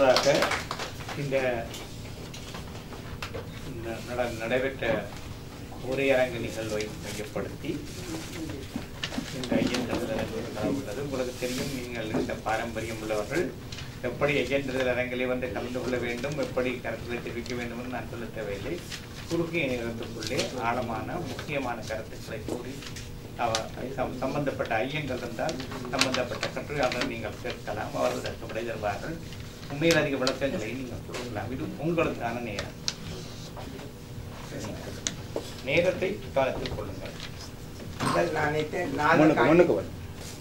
முன்னதாக இந்த ந- நட- நடைபெற்ற உரையரங்கு நிகழ்வை மையப்படுத்தி இந்த ஐயந்தர்கள் அரங்கு உள்ளது உங்களுக்கு தெரியும் நீங்கள் இந்த பாரம்பரியம் உள்ளவர்கள் எப்படி ஐயந்தர்கள் அரங்கிலே வந்து கலந்து கொள்ள வேண்டும் எப்படி கருத்துக்களை தெரிவிக்க வேண்டும் என்று நான் சொல்ல தேவையில்லை குறுகிய நேரத்துக்குள்ளே ஆழமான முக்கியமான கருத்துக்களை கூறி அவ- சம்- சம்பந்தப்பட்ட ஐயங்கள் இருந்தால் சம்பந்தப்பட்ட கட்டுரையாளர் நீங்கள் கேட்கலாம் அவர்கள் அதற்கு விடை தருவார்கள் உண்மையில் அதிக விளக்கங்களை நீங்கள் கொடுக்கலாம் இது உங்களுக்கான நேரம் நேரத்தை காலத்தில் கொள்ளுங்கள் முதல் நாணயத்தை நாலு முன்னுக்கு காட்டி- முன்னுக்கு வரும்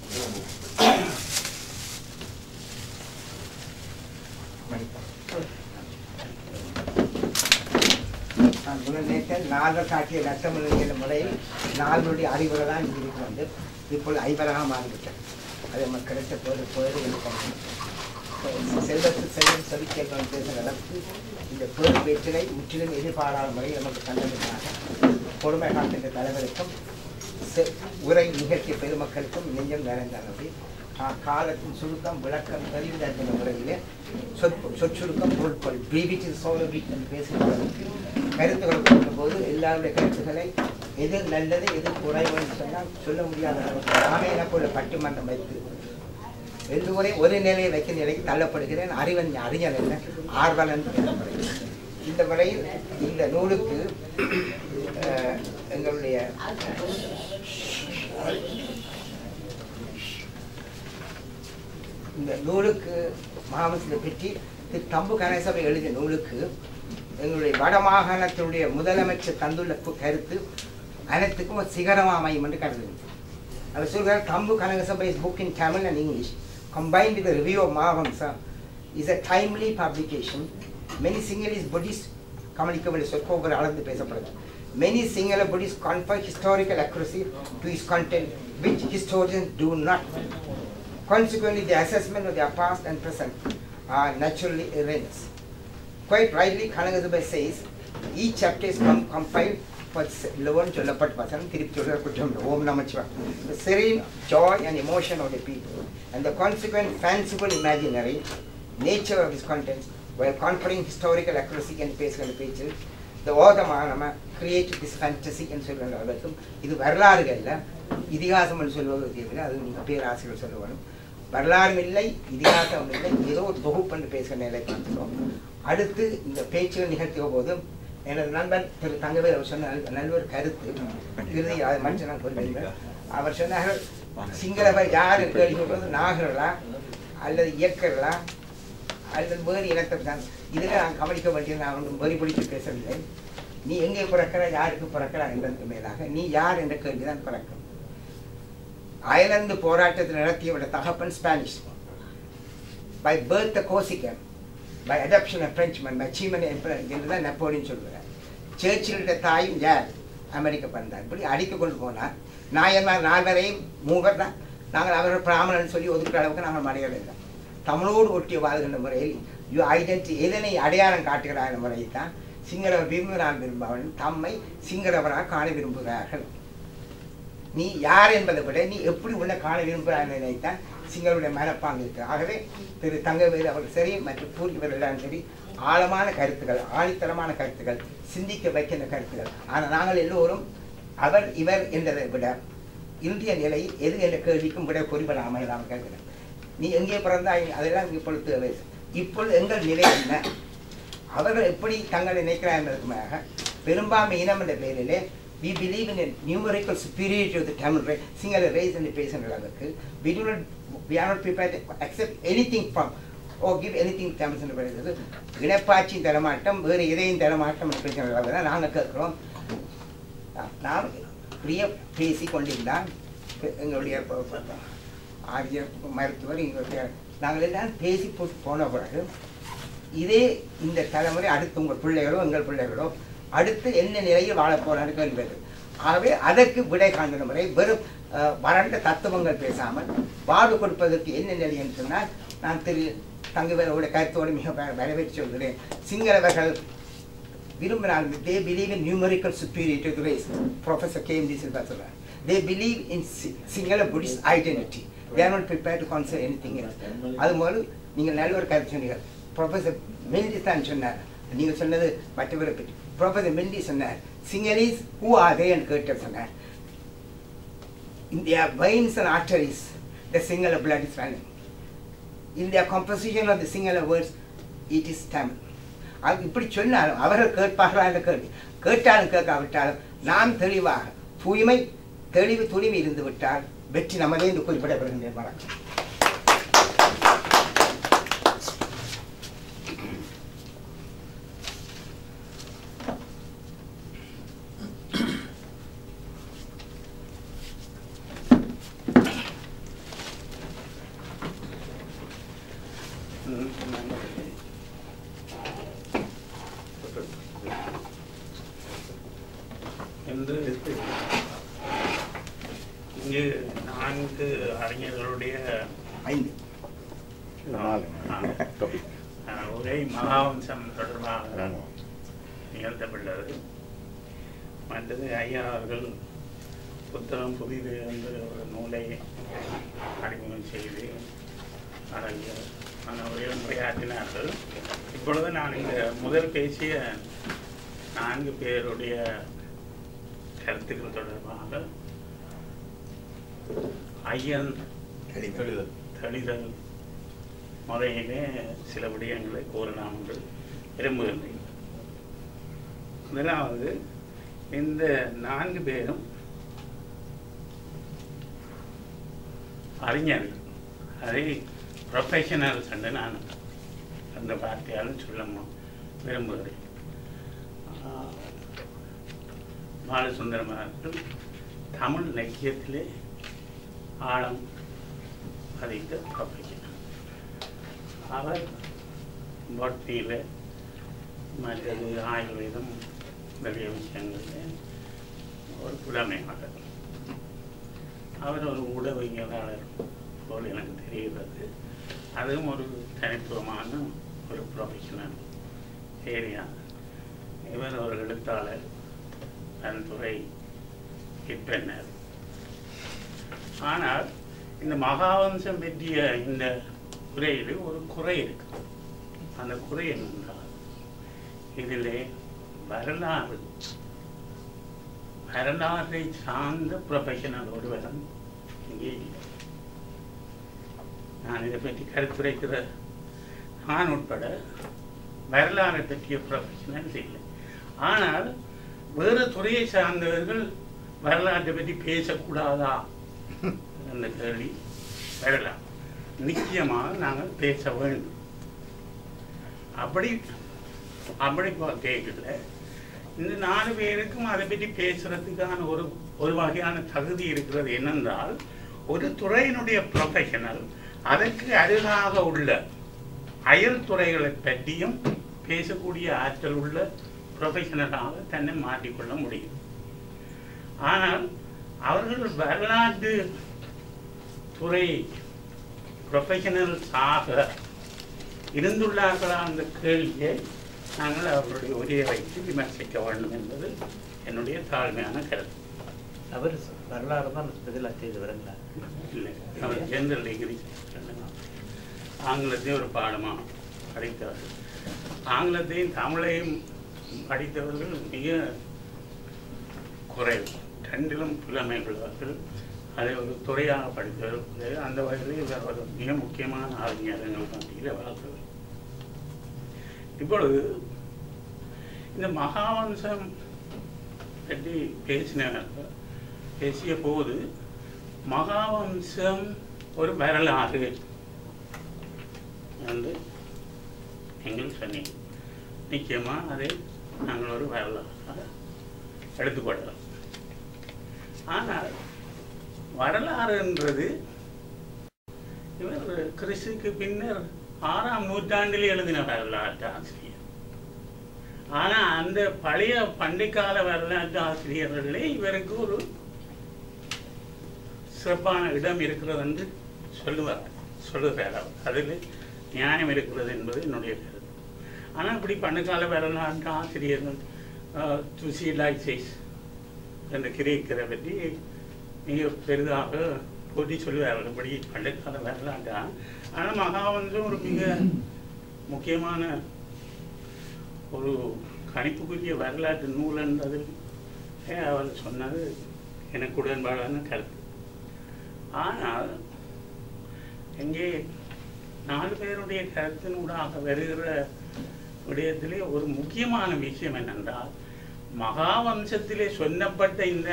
நான் முதல் நேற்று நாலு காட்டிய லட்சமிழங்கிற முறையில் நாலுடைய அறிவுரை தான் இங்கிருக்கு வந்து இப்பொழுது ஐவராக மாறிவிட்டது அது நமக்கு கிடைத்த பேரு பேரு எழுப்பணும் செல்வத்து செல்வம் சொல்லி செல்வம் பேசுகிற அளவுக்கு இந்த பேரு வேற்றினை முற்றிலும் எதிர்பாராத முறை நமக்கு கண்டமைக்காக பொறுமை காக்கின்ற தலைவருக்கும் செ- உரை நிகழ்ச்சிய பெருமக்களுக்கும் நெஞ்சம் நிறைந்தனது காலத்தின் சுருக்கம் விளக்கம் தெளிவுதற்கிற முறையிலே சொற்- சொற்சுருக்கம் பொருட்கள் பிரிவிச்சு சோழவி என்று பேசுகிறவர்களுக்கு கருத்துக்கள் கொடுக்கும் போது எல்லாருடைய கருத்துக்களை எது நல்லது எது குறைவுன்னு சொன்னால் சொல்ல முடியாத அளவுக்கு நாமே எனக்கு ஒரு பட்டிமன்றம் வைத்து ரெண்டு முறை ஒரு நிலையை வைக்க நிலைக்கு தள்ளப்படுகிறேன் அறிவன் அறிஞர் என்ன ஆர்வலன் என்ற முறையில் இந்த முறையில் இந்த நூலுக்கு அஹ், எங்களுடைய இந்த நூலுக்கு மாமசிலை பற்றி திரு தம்பு கணேசபை எழுதிய நூலுக்கு எங்களுடைய வடமாகாணத்தினுடைய முதலமைச்சர் தந்துள்ள கு- கருத்து அனைத்துக்கும் ஒரு சிகரமா அமையும் என்று கருதுகிறேன் அவர் சொல்கிறார் Thambu Kanagasabai book in Tamil and English combined with a review of Mahavamsa is a timely publication. Many Sinhalese Buddhist communicable சொற்கோபுர அளந்து பேசப்படுது Many Sinhala Buddhists confer historical accuracy to its content, which historians do not. Consequently, the assessment of their past and present are naturally erroneous. Quite rightly, Kanagasabha says, each chapter is com- compiled for eleven சொல்லப்பட்ட வசனம் திருப்பி சொல்ற குற்றம் இல்லை. ஓம் நமச்சிவா the serene joy and emotion of the people and the consequent fanciful imaginary nature of his contents while conferring historical accuracy and பேசுகிற பேச்சு the ஓதமாக நம்ம create this fantasy என்று சொல்கிற அளவுக்கும் இது வரலாறுகள்ல இதிகாசம் என்று சொல்வது தேவையில்லை அது நீங்கள் பேராசிரியர் சொல்ல வேணும் வரலாறும் இல்லை இதிகாசம் இல்லை ஏதோ ஒரு தொகுப்பு பேசுகிற நிலை பார்த்துக்கிறோம் அடுத்து இந்த பேச்சுகள் நிகழ்த்திய போது எனது நண்பர் திரு தங்கவேல் அவர் சொன்ன நல்ல- நல்ல ஒரு கருத்து இறுதி அதை மற்ற நான் சொல்லுவேன் அவர் சொன்னார்கள் சிங்களவர் யார் கேள்வி சொல்றது நாகர்களா அல்லது இயக்கர்களா அல்லது வேறு இனத்தை தான் இதில் நான் கவனிக்க வேண்டியது நான் ஒன்றும் வெறி பிடித்து பேசவில்லை நீ எங்கே பிறக்கிற யாருக்கு பிறக்கிறா என்பதற்கு மேலாக நீ யார் என்ற கேள்விதான் பிறக்கும் அயர்லாந்து போராட்டத்தை நடத்தியவட தகப்பன் Spanish by birth the Corsican by adoption of Frenchman by seaman என்றுதான் நெப்போலியன் சொல்கிறார் சர்ச்சிலுடைய தாயும் யார் அமெரிக்க பந்தார் இப்படி அடிக்க கொண்டு போனார் நாயன்மார் நால்வரையும் மூவர் தான் நாங்கள் அவர்கள் பிராமணன் சொல்லி ஒதுக்குற அளவுக்கு நாங்கள் மனிதர்கள் தான் தமிழோடு ஒட்டிய வாழ்கின்ற முறையில் யூ ஐடென்டி எதனை அடையாளம் காட்டுகிறார் என்ற முறையை தான் சிங்களவர் விரும்புகிறார் விரும்பாமல் தம்மை சிங்களவராக காண விரும்புகிறார்கள் நீ யார் என்பதை விட நீ எப்படி உன்னை காண விரும்புகிறாய் நினைத்தான் சிங்களுடைய மனப்பாங்கு இருக்கு ஆகவே திரு தங்கவேலு அவர்கள் சரி மற்றும் பூர்வி இவர்கள் சரி ஆழமான கருத்துக்கள் ஆணித்தரமான கருத்துக்கள் சிந்திக்க வைக்கின்ற கருத்துக்கள் ஆனால் நாங்கள் எல்லோரும் அவர் இவர் என்றதை விட இந்திய நிலை எது என்ற கேள்விக்கும் விட குறிப்பிட அமையலாம் கேட்கிறேன் நீ எங்கே பிறந்தாய் அதெல்லாம் இப்பொழுது தேவை. இப்பொழுது எங்கள் நிலை என்ன அவர்கள் எப்படி தங்களை நினைக்கிறார் என்பதற்குமாக பெரும்பான்மை இனம் என்ற பெயரிலே we believe in a numerical superiority of the Tamil race, single race என்று பேசுகிற அளவுக்கு we do not we are not prepared to accept anything from or give anything Tamil என்று பேசுறது இனப்பாட்சியின் தரமாட்டம் வேறு எதையும் தரமாட்டம் என்று பேசுகிற அளவுக்கு தான் நாங்கள் கேட்கிறோம் நா- நாம் பிரிய பேசி கொண்டிருந்தால் எ- எங்களுடைய ப- ப- ப- ஆரிய மருத்துவர் எங்களுடைய நாங்கள் எல்லாம் பேசி போ- போன பிறகு இதே இந்த தலைமுறை அடுத்து உங்கள் பிள்ளைகளோ எங்கள் பிள்ளைகளோ அடுத்து என்ன நிலையில் வாழப் போறான்னு கேள்வி ஆகவே அதற்கு விடை காண்கிற முறை வெறும் அஹ், வறண்ட தத்துவங்கள் பேசாமல் வாழ்வு கொடுப்பதற்கு என்ன நிலை என்று சொன்னால் நான் திரு தங்கவேலோட கருத்தோடு மிக வ- வரவேற்று சொல்கிறேன் சிங்களவர்கள் விரும்பினால் they believe in numerical superiority to race professor K M de Silva சொல்றார் they believe in Sinhala Buddhist identity they are not prepare to concede anything அது போல நீங்கள் நல்ல ஒரு கருத்து சொன்னீர்கள் ப்ரொஃபஸர் மெல்டி தான் சொன்னார் நீங்க சொன்னது மற்றவரை பற்றி ப்ரொஃபஸர் மெல்டி சொன்னார் சிங்களீஸ் ஹூ ஆர் தேன்னு கேட்ட சொன்னார் in their veins and arteries, the Sinhala blood is running. In their composition of the Sinhala words, it is Tamil. அது இப்படி சொன்னாலும் அவர்கள் கேட்பார்களா என்ற கேள்வி கேட்டாலும் கேட்காவிட்டாலும் நாம் தெளிவாக தூய்மை தெளிவு துணிவு இருந்து விட்டால் வெற்றி நமதே என்று குறிப்பிடப்படுகின்றேன் வணக்கம் என்று இங்கு நான்கு அறிஞர்களுடைய ஐந்து ஆஹ், உரை மகாவம்சம் தொடர்பாக நிகழ்த்தப்பட்டது மற்றது ஐயா அவர்கள் புத்தகம் புதிது என்ற ஒரு நூலை அறிமுகம் செய்து அழகிய அந்த உரையை உரையாற்றினார்கள் இப்பொழுது நான் இந்த முதல் பேசிய நான்கு பேருடைய கருத்துக்கள் தொடர்பாக ஐயன் தெளிவு தெளிதல் முறையிலே சில விடயங்களை கூறலாம் என்று விரும்புகின்றேன் முதலாவது இந்த நான்கு பேரும் அறிஞர்கள் அதை ப்ரொஃபஷனல்ஸ் என்று நான் அந்த வார்த்தையால் சொல்ல மு- விரும்புகிறேன் ஆஹ், பாலசுந்தரம் அவர்கள் தமிழ் இலக்கியத்திலே ஆழம் பதித்த ப்ரொஃபஷனல் அவர் பாட்னியில் மற்றது ஆயுர்வேதம் நிறைய விஷயங்களில் ஒரு புலமையாளர் அவர் ஒரு உடவியலாளர் போல் எனக்கு தெரிகிறது அதுவும் ஒரு தனித்துவமான ஒரு ப்ரொஃபஷனல் ஏரியா இவர் ஒரு எழுத்தாளர் தன் துறை விற்பனர் ஆனால் இந்த மகாவம்சம் பற்றிய இந்த உரையில் ஒரு குறை இருக்கு அந்த குறை என்னென்றால் இதிலே வரலாறு வரலாற்றை சார்ந்த ப்ரொஃபஷனல் ஒருவரும் இங்கே இல்லை நான் இதை பற்றி கருத்துரைக்கிற நான் உட்பட வரலாறை பற்றிய ப்ரொஃபஷனல்ஸ் இல்லை ஆனால் வேறு துறையை சார்ந்தவர்கள் வரலாற்றை பற்றி பேசக்கூடாதா என்ற கேள்வி வரலாம் நிச்சயமாக நாங்கள் பேச வேண்டும் அப்படி அப்படி கேட்கல இந்த நாலு பேருக்கும் அதை பற்றி பேசுறதுக்கான ஒரு ஒரு வகையான தகுதி இருக்கிறது என்னென்றால் ஒரு துறையினுடைய ப்ரொஃபஷனல் அதற்கு அருகாக உள்ள அயல் துறைகளை பற்றியும் பேசக்கூடிய ஆற்றல் உள்ள ப்ரொஃபஷனலாக தன்னை மாற்றிக்கொள்ள முடியும் ஆனால் அவர்கள் வரலாற்று துறை ப்ரொஃபஷனல்ஸாக இருந்துள்ளார்களா அந்த கேள்வியை நாங்கள் அவர்களுடைய உரையை வைத்து விமர்சிக்க வேண்டும் என்பது என்னுடைய தாழ்மையான கருத்து அவர் வரலாறு தான் பதிலாக செய்து வரல இல்லை அவர் ஜெனரல் டிகிரி ஆங்கிலத்தையும் ஒரு பாடமாக படித்தவர் ஆங்கிலத்தையும் தமிழையும் படித்தவர்கள் மிக குறைவு ரெண்டிலும் புலமை உள்ளவர்கள் அதை ஒரு துறையாக படித்தவர்கள் குறைவு. அந்த வகையில் இவர் ஒரு மிக முக்கியமான அறிஞர் எங்கள் மத்தியில் வளர்த்தவர் இப்பொழுது இந்த மகாவம்சம் பற்றி பேசினவர்கள் பேசிய போது மகாவம்சம் ஒரு வரலாறு என்று நீங்கள் சொன்னீங்க நிச்சயமாக அதை நாங்கள் ஒரு வரலாறாக எடுத்துக்கொள்ளலாம் ஆனால் வரலாறுன்றது இவர் கிறிஸ்துக்கு பின்னர் ஆறாம் நூற்றாண்டில் எழுதின வரலாற்று ஆசிரியர் ஆனா அந்த பழைய பண்டைக்கால வரலாற்று ஆசிரியர்களே இவருக்கு ஒரு சிறப்பான இடம் இருக்கிறது என்று சொல்லுவார் சொல்லுகிறார் அவர் அதில் நியாயம் இருக்கிறது என்பது என்னுடைய கருத்து ஆனால் இப்படி பண்டைக்கால வரலாற்று ஆசிரியர்கள் துசி லைசைஸ் என்ற கிரேக்கரை பற்றி மிக பெரிதாக போட்டி சொல்லுவார்கள் இப்படி பண்டைக்கால வரலாற்றா ஆனால் மகாவம்சம் ஒரு மிக முக்கியமான ஒரு கணிப்புக்குரிய வரலாற்று நூல் என்பதில் அவர் சொன்னது எனக்கு உடன்பாடான கருத்து ஆனால் இங்கே நாலு பேருடைய கருத்தினூடாக வருகிற விடயத்திலே ஒரு முக்கியமான விஷயம் என்னென்றால் மகாவம்சத்திலே சொல்லப்பட்ட இந்த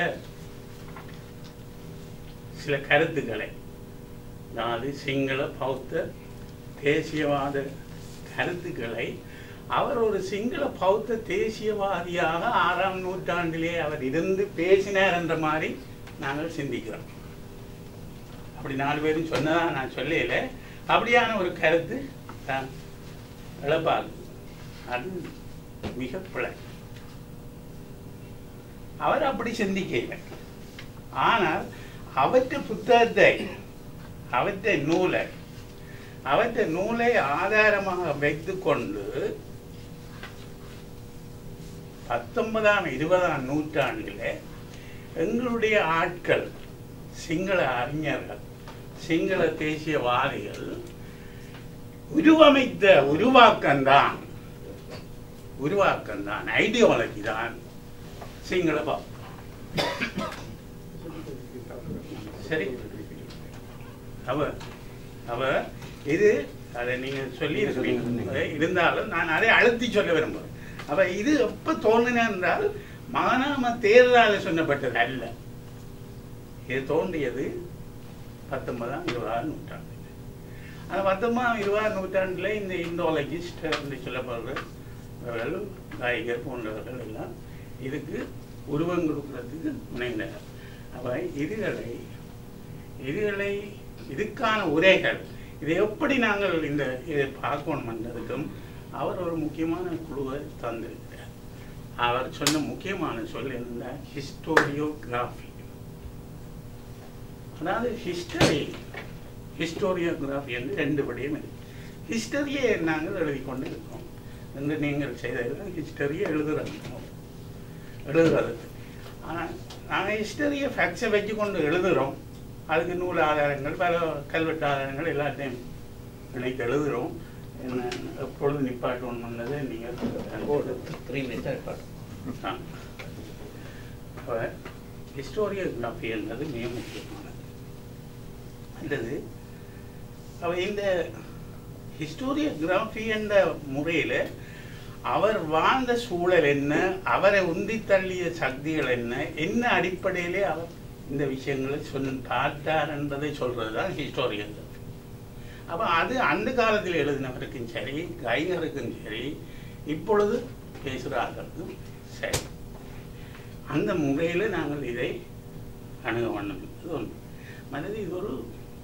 சில கருத்துக்களை அதாவது சிங்கள பௌத்த தேசியவாத கருத்துக்களை அவர் ஒரு சிங்கள பௌத்த தேசியவாதியாக ஆறாம் நூற்றாண்டிலே அவர் இருந்து பேசினார் என்ற மாதிரி நாங்கள் சிந்திக்கிறோம் அப்படி நாலு பேரும் சொன்னதா நான் சொல்லல அப்படியான ஒரு கருத்து தான் இழப்பாகுது அது மிக பிழை அவர் அப்படி சிந்திக்கல ஆனால் அவற்றை புத்தகத்தை அவற்றை நூலை அவற்றை நூலை ஆதாரமாக வைத்துக்கொண்டு பத்தொன்பதாம் இருபதாம் நூற்றாண்டில் எங்களுடைய ஆட்கள் சிங்கள அறிஞர்கள் சிங்கள தேசியவாதிகள் உருவமைத்த உருவாக்கம்தான் உருவாக்கம்தான் ஐடியாலஜி தான் சிங்கள பா சரி அவ அவ இது அதை நீங்க சொல்லி இருக்கீங்க இருந்தாலும் நான் அதை அழுத்தி சொல்ல விரும்புகிறேன் அப்ப இது எப்ப தோன்றின என்றால் மகனாம தேர்தலால் சொன்னப்பட்டது அல்ல இது தோன்றியது பத்தொன்பதாம் இருபதாம் நூற்றாண்டு அந்த பத்தொன்பதாம் இருபதாம் நூற்றாண்டுல இந்த இந்தோலஜிஸ்ட் என்று சொல்லப்படுறவர்கள் காய்கர் போன்றவர்கள் எல்லாம் இதுக்கு உருவம் கொடுக்கறதுக்கு முனைந்தனர் அப்ப இதுகளை இதுகளை இதுக்கான உரைகள் இதை எப்படி நாங்கள் இந்த இதை பார்க்கணும் என்றதுக்கும் அவர் ஒரு முக்கியமான குழுவை தந்திருக்கிறார் அவர் சொன்ன முக்கியமான சொல் என்ன ஹிஸ்டோரியோகிராஃபி அதாவது ஹிஸ்டரி ஹிஸ்டோரியோகிராஃபி என்று ரெண்டு படியும் இருக்கு ஹிஸ்டரியை நாங்கள் எழுதி கொண்டு இருக்கோம் என்று நீங்கள் செய்தது ஹிஸ்டரியை எழுதுறோம் எழுதுறது ஆனால் நாங்கள் ஹிஸ்டரியை ஃபேக்ட்ஸை வச்சு கொண்டு எழுதுகிறோம் அதுக்கு நூல் ஆதாரங்கள் பல கல்வெட்டு ஆதாரங்கள் எல்லாத்தையும் இணைத்து எழுதுகிறோம் என்ன எப்பொழுது நிப்பாட்டணும் பண்ணதை நீங்கள் த்ரீ மினிட்ஸ் ஆ. அப்ப ஹிஸ்டோரியோகிராஃபி என்பது மிக முக்கியமானது அல்லது அவ இந்த ஹிஸ்டோரியோகிராஃபி என்ற முறையில் அவர் வாழ்ந்த சூழல் என்ன அவரை உந்தி தள்ளிய சக்திகள் என்ன என்ன அடிப்படையிலே அவர் இந்த விஷயங்களை சொல் பார்த்தார் என்பதை சொல்றது தான் ஹிஸ்டோரியோகிராஃபி அப்போ அது அந்த காலத்தில் எழுதினவருக்கும் சரி கைகருக்கும் சரி இப்பொழுது பேசுகிறார்களுக்கும் சரி அந்த முறையில் நாங்கள் இதை அணுக வேண்டும் இது ஒன்று மனது இது ஒரு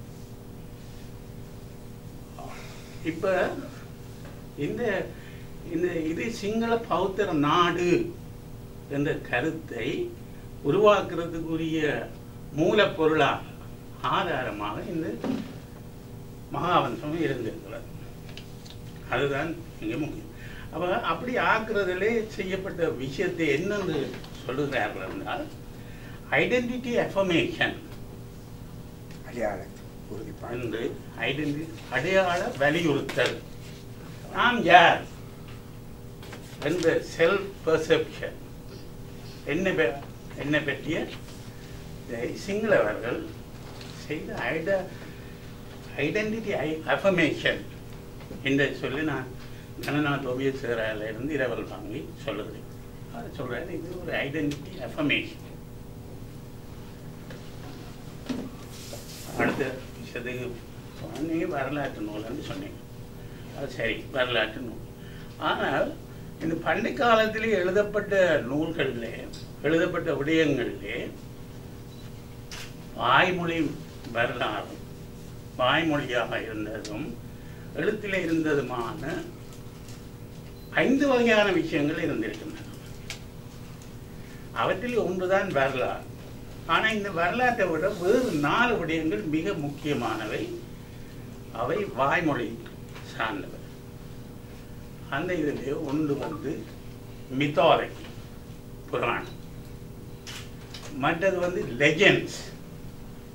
இப்போ இந்த இந்த இது சிங்கள பௌத்தர் நாடு என்ற கருத்தை உருவாக்குறதுக்குரிய மூலப்பொருளாக ஆதாரமாக இந்த மகாவம்சம் இருந்திருக்கிறது அதுதான் இங்கே முக்கியம் அப்போ அப்படி ஆக்குறதிலே செய்யப்பட்ட விஷயத்தை என்னென்று சொல்லுகிறார்கள் என்றால் ஐடென்டிட்டி அஃபர்மேஷன் அடையாள உறுதிப்பாடு என்று ஐடென்டி அடையாள வலியுறுத்தல் நாம் யார் என்ற செல்ஃப் பெர்செப்ஷன் என்ன பெ- என்ன பற்றிய இதை சிங்களவர்கள் செய்த ஐட ஐடென்டிட்டி அஃபர்மேஷன் என்று சொல்லி நான் கணநாத் ஓவியசேரால இருந்து இரவல் வாங்கி சொல்லுகிறேன் அது சொல்கிறேன் இது ஒரு ஐடென்டிட்டி அஃபர்மேஷன் அடுத்த விஷயத்துக்கு சொன்னீங்க வரலாற்று நூல்னு சொன்னீங்க அது சரி வரலாற்று நூல் ஆனால் இந்த பண்டை காலத்திலே எழுதப்பட்ட நூல்களிலே எழுதப்பட்ட விடயங்களிலே வாய்மொழி வரலாறு வாய்மொழியாக இருந்ததும் எழுத்திலே இருந்ததுமான ஐந்து வகையான விஷயங்கள் இருந்திருக்கின்றன அவற்றில் ஒன்றுதான் வரலாறு ஆனால் இந்த வரலாற்றை விட வேறு நாலு விடயங்கள் மிக முக்கியமானவை அவை வாய்மொழி சார்ந்தவை அந்த இதிலே ஒன்று வந்து மித்தாலஜி புராணம் மற்றது வந்து லெஜெண்ட்ஸ்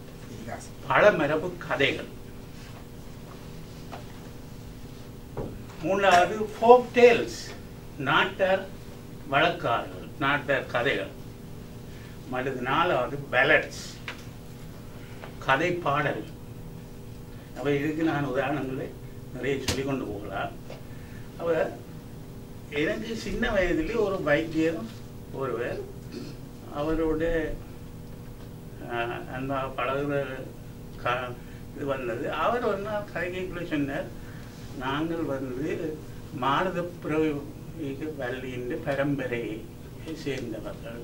இதிகாசம் பழமரபு கதைகள் மூன்றாவது ஃபோக் டேல்ஸ் நாட்டார் வழக்காறுகள் நாட்டார் கதைகள் மற்றது நாலாவது பேலட்ஸ் கதை பாடல்கள் அப்போ இதுக்கு நான் உதாரணங்களை நிறைய சொல்லிக் கொண்டு போகலாம் அப்போ எனக்கு சின்ன வயதிலே ஒரு வைத்தியர் ஒருவர் அவரோட ஆஹ், அன்பா பழகுற கா இது வந்தது அவர் வந்து கதைக்குள்ள சொன்னார் நாங்கள் வந்து மானத பிரயோக வள்ளியின் பரம்பரையை சேர்ந்தவர்கள்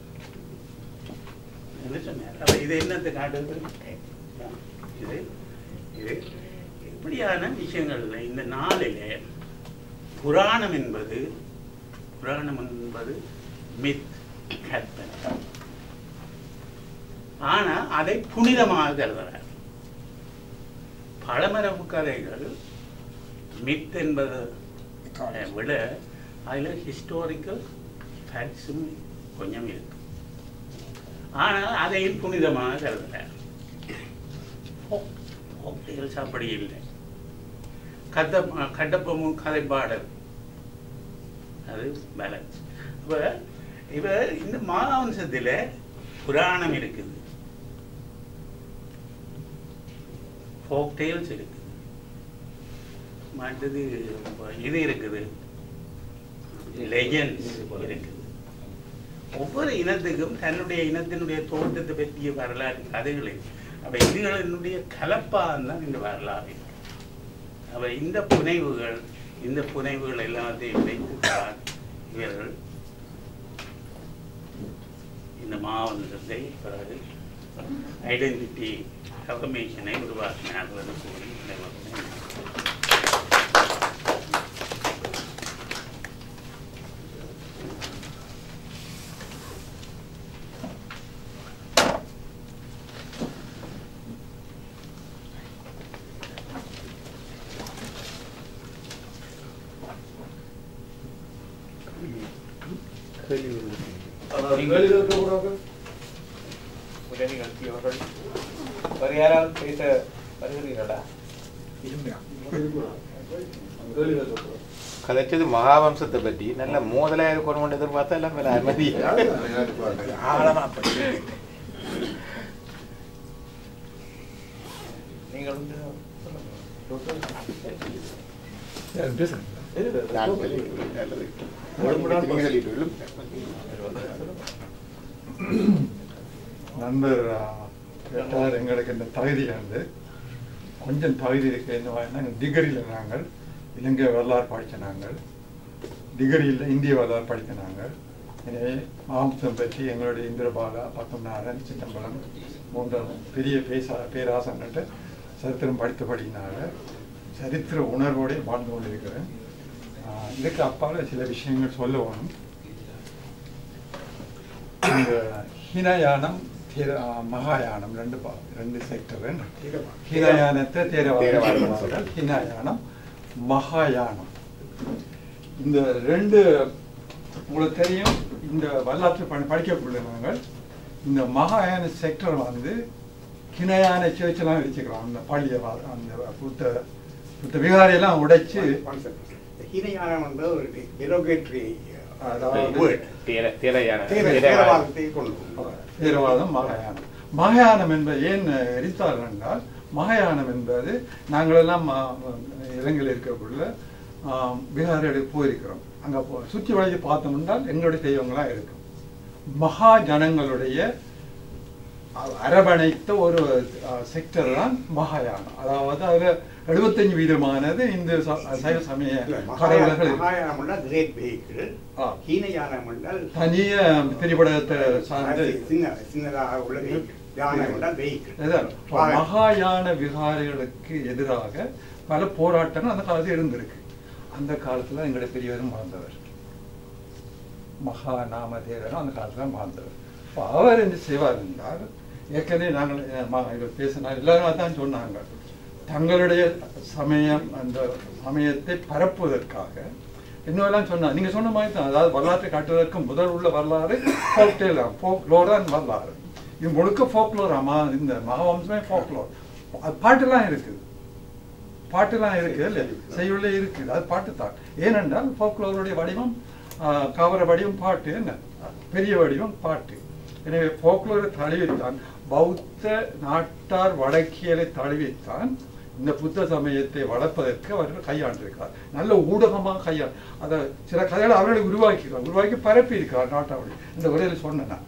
என்று சொன்னார் அப்ப இது என்னத்தை காட்டுது இது இது இப்படியான விஷயங்கள்ல இந்த நாளிலே புராணம் என்பது புராணம் என்பது மித் கற்பனை ஆனா அதை புனிதமாக கருதுகிறார் பழமரபு கதைகள் மித் என்பதை விட அதில் ஹிஸ்டாரிக்கல் ஃபேக்ட்ஸும் கொஞ்சம் இருக்கு ஆனால் அதையும் புனிதமாக கருதுகிறார் ஹோட்டல்ஸ் அப்படி இல்லை கத்த கட்டப்பமும் கதைப்பாடல் அது பேலன்ஸ் இப்போ இவ இந்த மாவம்சத்தில் புராணம் இருக்குது ஃபோக் டேல்ஸ் இருக்குது மற்றது இது இருக்குது லெஜண்ட்ஸ் இருக்குது ஒவ்வொரு இனத்துக்கும் தன்னுடைய இனத்தினுடைய தோற்றத்தை பற்றிய வரலாறு கதைகள் இருக்கு. அப்ப இதுகளினுடைய கலப்பாக தான் இந்த வரலாறு அப்ப இந்த புனைவுகள் இந்த புனைவுகள் எல்லாத்தையும் வைத்து தான் இவர்கள் இந்த மாவட்டத்தை பிறகு ஐடென்டிட்டி கன்ஃபர்மேஷனை உருவாக்கினார்கள் என்று கூறி நினைவுகிறேன். உரை நிகழ்த்தியவர்கள் வேறு யாராவது பேச வருகிறீர்களா கதைச்சது மகாவம்சத்தை பற்றி நல்ல மோதலா இருக்கணும் எதிர்பார்த்தா எல்லாம் மேல அனுமதி ஆழமா நீங்கள் வந்து நான் சொல்லிட்டு நல்லது. நீங்க சொல்லிட்டு விடும். நண்பர் ஆ, கேட்டார் எங்களுக்கு இந்த தகுதி வந்து கொஞ்சம் தகுதி இருக்கு என்ன டிகிரியில் நாங்கள் இலங்கை வரலாறு படித்த நாங்கள் டிகிரியில் இந்திய வரலாறு படித்த நாங்கள் எனவே மாம்சம் பற்றி எங்களுடைய இந்திரபாலா பத்தொன்னாரன் சிதம்பரம் போன்ற பெரிய பேசா பேராசன்ட்டு சரித்திரம் படித்தபடினால சரித்திர உணர்வோடு வாழ்ந்து கொண்டிருக்கிறேன் ஆ, இதுக்கு அப்பால் சில விஷயங்கள் சொல்ல வேணும் இந்த ஹீனயானம் தேர- ஆ, மகாயானம் ரெண்டு பா- ரெண்டு செக்டர் ஹீனயானத்தை தேரவாதம் தேரவாதம் சொல்றாங்க. ஹீனயானம் மகாயானம் இந்த ரெண்டு உங்களுக்கு தெரியும் இந்த வரலாற்று படி படிக்கக்கூடிய நாங்கள் இந்த மகாயான செக்டர் வந்து கிணையான சேர்ச்செல்லாம் வச்சுக்கிறோம் அந்த பள்ளியை வா- அந்த புத்த புத்த விகாரையெல்லாம் உடைச்சு ஹீனயானம் என்பது ஒரு derogatory, அதாவது word. தேர- தேரையான- தீர- தேரையான- தீவிரவாதத்தை கொண்டு தேரவாதம் மகாயானம் மகாயானம் என்பது ஏன் எரித்தார்கள் என்றால் மகாயானம் என்பது நாங்களெல்லாம் ஆ, இலங்கையில் இருக்கக்குள்ள பீகாருக்கு போயிருக்கிறோம் அங்கே போ சுற்றி வளைச்சு பார்த்தோம் என்றால் எங்களுடைய தெய்வங்களாக இருக்கும் மகா ஜனங்களுடைய அ- அரவணைத்த ஒரு செக்டர் தான் மகாயானம் அதாவது அதில் எழுபத்தஞ்சு வீதமானது இந்து ச- சைவ சமய இல்ல, கடவுள்கள் மகாயானம் இருக்கு. மகாயானம் என்றால் great vehicle. ஆ. ஹீனயானம் என்றால் தனிய திரிபடத்தை சார்ந்து சின்ன சின்னதாக உள்ள vehicle. யானை என்றால் vehicle. இதுதான். இப்ப வாகனம். மகாயான விகாரிகளுக்கு எதிராக பல போராட்டங்கள் அந்த காலத்தில் இருந்திருக்கு அந்த காலத்துல எங்களுடைய பெரியவரும் வாழ்ந்தவர் மகா நாமதேவரும் அந்த காலத்துல வாழ்ந்தவர் இப்போ அவர் என்ன செய்வார் என்றால் ஏற்கனவே நாங்கள் அஹ், ம- இது பேசினார் எல்லாரும் அதான் சொன்னாங்க தங்களுடைய சமயம் அந்த சமயத்தை பரப்புவதற்காக என்னவெல்லாம் சொன்னார் நீங்க சொன்ன மாதிரி தான் அதாவது வரலாற்றை காட்டுவதற்கு முதல் உள்ள வரலாறு ஃபோக்டேல் ஃபோக்லோர் தான் வரலாறு இது முழுக்க ஃபோக்லோர் ஆமா இந்த மகாவம்சமே ஃபோக்லோர் பாட்டெல்லாம் இருக்குது பாட்டுலாம் இருக்கு இல்ல செய்யுள்ளே இருக்குது அது பாட்டு தான் ஏனென்றால் ஃபோக்லோருடைய வடிவம் ஆஹ், கவர வடிவம் பாட்டு என்ன பெரிய வடிவம் பாட்டு எனவே ஃபோக்லோரை தழுவித்தான் பௌத்த நாட்டார் வடக்கியலை தழுவித்தான் இந்த புத்த சமயத்தை வளர்ப்பதற்கு அவர்கள் கையாண்டிருக்கிறார் நல்ல ஊடகமாக கையா அதை சில கதைகளை அவர்களை உருவாக்கிக்கிறார் உருவாக்கி பரப்பி இருக்கிறார் நாட்டாவுடைய இந்த உரையில் சொன்னேன் நான்.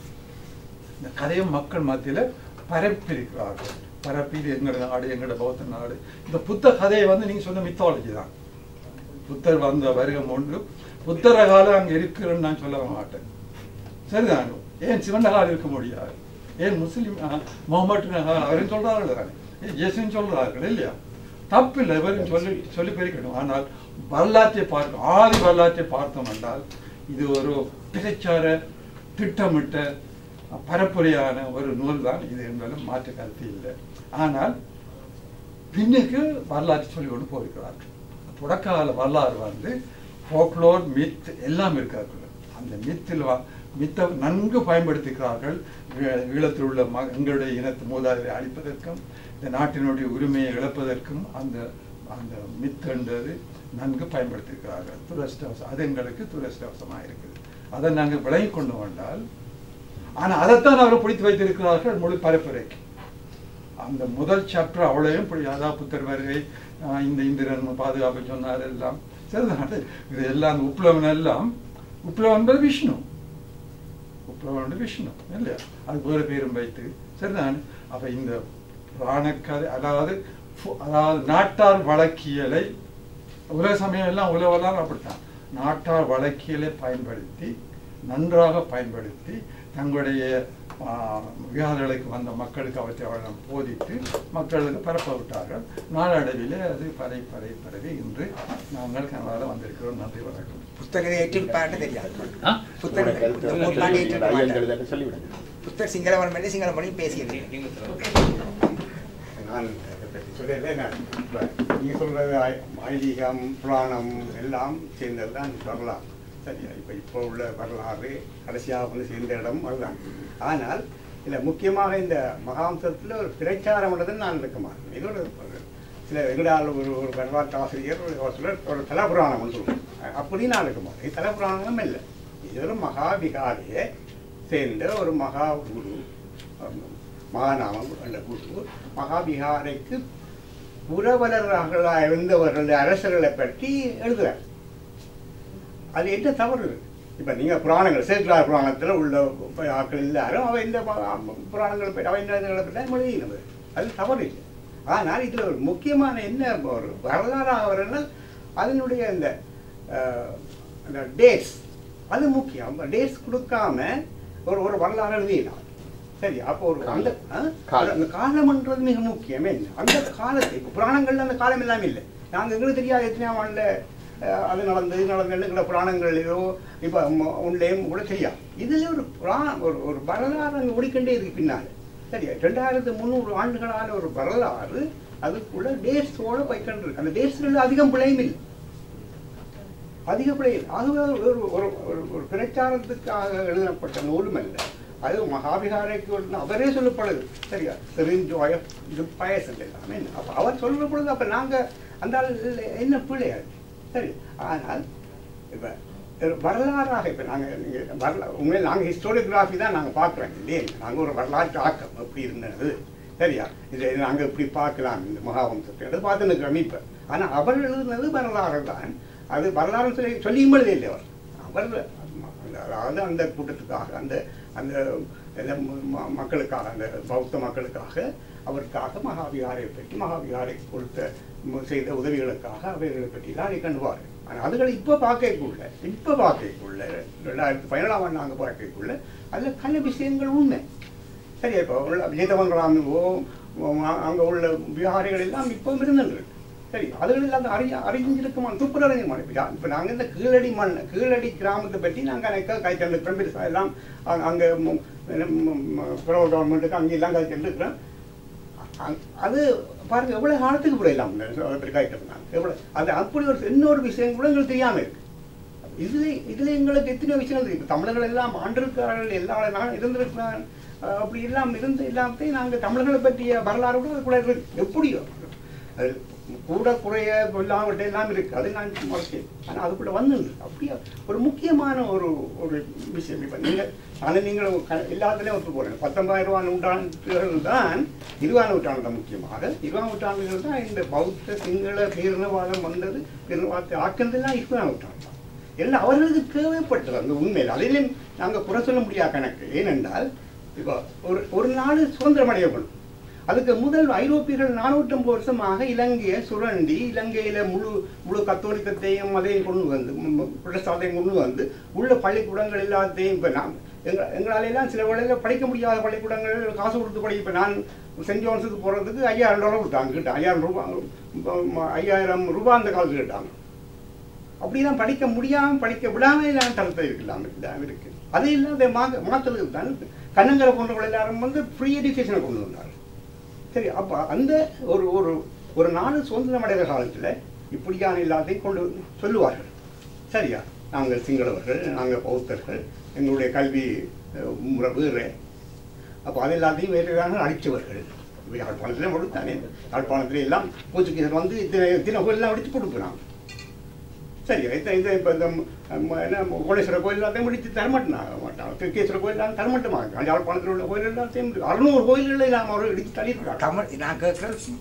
இந்த கதையை மக்கள் மத்தியில பரப்பி இருக்கிறார்கள் பரப்பி இது எங்களோட நாடு எங்களோட பௌத்த நாடு இந்த புத்த கதையை வந்து நீங்க சொன்ன மித்தாலஜி தான் புத்தர் வந்த வருகம் ஒன்று புத்தர காலம் அங்க இருக்குன்னு நான் சொல்ல மாட்டேன் சரிதான் ஏன் சிவன் காலம் இருக்க முடியாது ஏன் முஸ்லிம் அஹ், முகமது நகால் அவரும் சொல்றார்கள் தானே ஏன் இயேசுன்னு சொல்றார்கள் இல்லையா தப்பு இல்லை இவரும் சொல்லி சொல்லி பெருக்கணும் ஆனால் வரலாற்றை பார்க்க ஆதி வரலாற்றை பார்த்தோம் என்றால் இது ஒரு பிரச்சார திட்டமிட்ட பரப்புரையான ஒரு நூல் தான் இது என்பதில் மாற்று கருத்து இல்லை ஆனால் பின்னுக்கு வரலாற்று சொல்லி கொண்டு போயிருக்கிறார்கள் தொடக்கால வரலாறு வந்து ஃபோக்லோர் மித் எல்லாம் இருக்கார்கள் அந்த மித்தில் வ- மித்தை நன்கு பயன்படுத்துகிறார்கள் ஈழ- ஈழத்தில் உள்ள ம எங்களுடைய இனத்து மூதாதையை அழிப்பதற்கும் இந்த நாட்டினுடைய உரிமையை இழப்பதற்கும் அந்த அந்த மித்துன்றது நன்கு பயன்படுத்தியிருக்கிறார்கள் துரஷ்டவசம் அது எங்களுக்கு துரஷ்டவசமாக இருக்குது அதை நாங்கள் விளங்கி கொண்டு வந்தால் ஆனால் அதைத்தான் அவர் பிடித்து வைத்திருக்கிறார்கள் முழு பரப்புரைக்கு அந்த முதல் சாப்டர் அவ்வளவையும் பிடி அதான் புத்தர் வருகை ஆஹ் இந்த இந்திரன் பாதுகாப்பு சொன்னார் எல்லாம் சரிதான் இது எல்லாம் அந்த உப்ளவன் எல்லாம் உப்ளவன் என்பது விஷ்ணு உப்ளவன் என்பது விஷ்ணு இல்லையா அது வேறு பேரும் வைத்து சரிதான் அப்ப இந்த புராணக்கதை அதாவது ஃபு- அதாவது நாட்டார் வழக்கியலை உலக சமயம் எல்லாம் உலகெல்லாம் அப்படித்தான் நாட்டார் வழக்கியலை பயன்படுத்தி நன்றாக பயன்படுத்தி தங்களுடைய ஆஹ், விகாரங்களுக்கு வந்த மக்களுக்கு அவற்றை அவர்கள் போதித்து மக்களுக்கு பரப்ப விட்டார்கள் நாளடைவில் அது பரவி பரவி பரவி இன்று நாங்கள் கனடாவில் வந்திருக்கிறோம் நன்றி வணக்கம் புத்தகத்தை ஏற்றிருப்பான்னு தெரியாது ஆ? புத்தகம் உங்களோட கருத்தை புத்தகம் சொல்லிவிடுங்க. ஏற்றிருக்க ஐயன் மாட்டார். கருத்தை சொல்லிவிடுங்க புத்தர் சிங்களவன் மாதிரி சிங்கள மொழியும் பேசியது நீங்க சொல்லுங்க நான் அதை பற்றி சொல்லலை நான் இப்போ நீங்கள் சொல்கிறது ஐதீகம் புராணம் எல்லாம் சேர்ந்தது தான் வரலாம் சரியா இப்போ இப்போ உள்ள வரலாறு கடைசியாக வந்து சேர்ந்த இடம் அதுதான் ஆனால் இதில் முக்கியமாக இந்த மகாம்சத்தில் ஒரு பிரச்சாரம் உள்ளது நான் இருக்க மாட்டேன் இது ஒரு ஒரு சில எங்களால் ஒரு ஒரு வரலாற்று ஆசிரியர் ஒரு ஒரு சிலர் ஒரு தலபுராணம்னு சொல்லுவோம் அப்படி நான் இருக்க மாட்டேன் இது தலபுராணம் இல்லை இது ஒரு மகாபிகாரியை சேர்ந்த ஒரு மகா குரு மகாநாமம் என்ற குரு மகாபிகாரைக்கு புரவலர்களாக இருந்தவர்கள் அரசர்களை பற்றி எழுதுறார் அது என்ன தவறு இப்போ நீங்கள் புராணங்கள் சேக்கலார் புராணத்தில் உள்ள ஆட்கள் எல்லாரும் அவ இந்த ப- புராணங்களை பற்றி அவ இந்த இதுகளை பற்றி தான் எழுதினது அது தவறு இல்லை ஆனால் இதில் ஒரு முக்கியமான என்ன ஒரு வரலாறாக வரணும்னா அதனுடைய இந்த அஹ், அந்த டேட்ஸ் அது முக்கியம் டேட்ஸ் கொடுக்காம ஒரு ஒரு வரலாறு எழுதிடலாம் சரி அப்போ ஒரு அந்த ஆ? காலம். அந்த காலம்ன்றது மிக முக்கியம் என்ன அந்த காலத்தை இப்போ புராணங்கள்ல அந்த காலம் எல்லாம் இல்லை நாங்கள் எங்களுக்கு தெரியாது எத்தனையாம் ஆண்டுல அஹ், அது நடந்தது நடந்ததுங்கிற புராணங்களையோ இப்போ உன்லேயும் கூட தெரியாது இதில் ஒரு புராண ஒரு ஒரு வரலாறு அங்கே ஓடிக்கொண்டே இருக்கு பின்னால் சரியா ரெண்டாயிரத்து முந்நூறு ஆண்டுகளான ஒரு வரலாறு அதுக்குள்ள டேட்ஸோட போய்க்கொண்டிருக்கு அந்த டேட்ஸ்ல அதிகம் பிழையும் இல்லை அதிக பிழையில் ஆகவே ஒரு ஒரு ஒரு ஒரு பிரச்சாரத்துக்காக எழுதப்பட்ட நூலும் அல்ல அது மகாபிகாரைக்கு ஒரு அவரே சொல்லப்படுது சரியா தெரிஞ்சோய இது பயசம் எல்லாமே அப்போ அவர் சொல்ற பொழுது அப்போ நாங்கள் அந்த ஆள் என்ன பிள்ளையாது சரி ஆனால் இப்போ வரலாறாக இப்போ நாங்கள் நீங்கள் வரலா உண்மையில் நாங்கள் ஹிஸ்டோரியோகிராஃபி தான் நாங்கள் பார்க்குறோம் இல்லையே நாங்கள் ஒரு வரலாற்று ஆக்கம் எப்படி இருந்தது சரியா இதை நாங்கள் இப்படி பார்க்கலாம் இந்த மகாவம்சத்தை எடுத்து பார்த்து நிற்கிறோம் இப்போ ஆனால் அவர் எழுதுனது வரலாறு தான் அது வரலாறு சொல்லி சொல்லியும் எழுத இல்லை அவர் அவர் அதாவது அந்த கூட்டத்துக்காக அந்த அந்த இந்த ம- ம- மக்களுக்காக அந்த பௌத்த மக்களுக்காக அவருக்காக மகாவிகாரை பற்றி மகாவிகாரை கொடுத்த ம- செய்த உதவிகளுக்காக அவைகளை பற்றி தான் அதை கண்டுவார் ஆனால் அதுகளை இப்போ பார்க்கக்குள்ள இப்போ பார்க்கக்குள்ள ரெண்டாயிரத்தி பதினேழாம் ஆண்டு நாங்கள் பார்க்கக்குள்ள அதில் கல விஷயங்கள் உண்மை சரி இப்போ உள்ள விஜயதவன் ராமுவோ அங்கே உள்ள விகாரிகள் எல்லாம் இப்பவும் இருந்துருக்கு சரி அதுகள் எல்லாம் அறிய அறிஞ்சிருக்குமான் சூப்பர் அறிஞ்சிருமான் இப்போ இப்போ நாங்கள் இந்த கீழடி மண் கீழடி கிராமத்தை பற்றி நாங்கள் எனக்கு கைத்தண்டு பெருசா எல்லாம் அங்கே புறவு கவர்மெண்ட்டுக்கு அங்கே எல்லாம் கைத்தண்டு இருக்கிறோம் அ- அது பாருங்க எவ்வளவு காலத்துக்கு கூட இல்லாம கைத்தந்தாங்க எவ்வளவு அது அப்படி ஒரு இன்னொரு விஷயம் கூட எங்களுக்கு தெரியாம இருக்கு இதுல இதுல எங்களுக்கு எத்தனை விஷயம் இருக்கு இப்ப தமிழர்கள் எல்லாம் ஆண்டிருக்கிறார்கள் எல்லா நாளும் இருந்திருக்கிறார்கள் அஹ் அப்படி எல்லாம் இருந்து எல்லாத்தையும் நாங்க தமிழர்களை பற்றிய வரலாறு கூட அதுக்குள்ள இருக்கு எப்படியோ அது கூட குறைய இல்லாமட்ட எல்லாம் இருக்கு அது நான் மறைச்சேன் ஆனால் அதுக்குள்ள வந்து அப்படியே ஒரு முக்கியமான ஒரு ஒரு விஷயம் இப்போ நீங்கள் ஆனால் நீங்கள் க- எல்லாத்துலேயும் ஒத்து போகிறேன் பத்தொன்பதாயிரம் ரூபா நூற்றாண்டுகள் தான் இருபதாம் நூற்றாண்டு தான் முக்கியமாக இருபதாம் நூற்றாண்டுகள் தான் இந்த பௌத்த சிங்கள பேரினவாதம் வந்தது பேரினவாதத்தை ஆக்கினதெல்லாம் இருபதாம் நூற்றாண்டு தான் எல்லாம் அவர்களுக்கு தேவைப்பட்டது அந்த உண்மையில் அதிலும் நாங்கள் குறை சொல்ல முடியாத கணக்கு ஏனென்றால் இப்போ ஒரு ஒரு நாடு சுதந்திரம் அடைய வேணும் அதுக்கு முதல் ஐரோப்பியர்கள் நானூற்றம்பது வருஷமாக இலங்கையை சுரண்டி இலங்கையில முழு முழு கத்தோலிக்கத்தையும் அதையும் கொண்டு வந்து பிரசாதையும் கொண்டு வந்து உள்ள பள்ளிக்கூடங்கள் எல்லாத்தையும் இப்போ நான் எங்க எங்களால எல்லாம் சில வேளையில் படிக்க முடியாத பள்ளிக்கூடங்கள் காசு கொடுத்து படிக்க இப்போ நான் சென்ட் ஜோன்ஸுக்கு போகிறதுக்கு ஐயாயிரம் டாலர் கொடுத்தாங்க கிட்ட ஐயாயிரம் ரூபாய் ஐயாயிரம் ரூபாய் அந்த காலத்தில் கேட்டாங்க அப்படிலாம் படிக்க முடியாம படிக்க விடாம எல்லாம் தரத்தை இருக்கலாம் இல்லாம இருக்கு அது இல்லாத மா மாற்றுறதுக்கு தான் கண்ணங்கரை போன்றவர்கள் எல்லாரும் வந்து ஃப்ரீ எஜுகேஷனை கொண்டு வந்தார் சரி அப்போ அந்த ஒரு ஒரு ஒரு நாடு சுதந்திரம் அடைகிற காலத்தில் இப்படியான எல்லாத்தையும் கொண்டு சொல்லுவார்கள் சரியா நாங்கள் சிங்களவர்கள் நாங்கள் பௌத்தர்கள் எங்களுடைய கல்வி அஹ், முறை வேறு அப்போ அது எல்லாத்தையும் வேறு அடித்தவர்கள் இப்போ யாழ்ப்பாணத்தில் கொடுத்தானே யாழ்ப்பாணத்துல எல்லாம் போர்ச்சுகீசர் வந்து இத்தனை இத்தனை கோயிலெலாம் அடித்து கொடுக்குறாங்க சரி இந்த இந்த இப்போ இந்த ம- என்ன கோடேஸ்வரர் கோயில் எல்லாத்தையும் முடித்து தரமாட்டாங்க மாட்டாங்க திருக்கேஸ்வரர் கோயில் எல்லாம் தரமாட்டமாங்க யாழ்ப்பாணத்தில் உள்ள கோயில் எல்லாத்தையும் அறுநூறு கோயில்களை நாம் அவர் இடித்து தள்ளியிருக்காங்க தமிழ் நான் கேட்குறது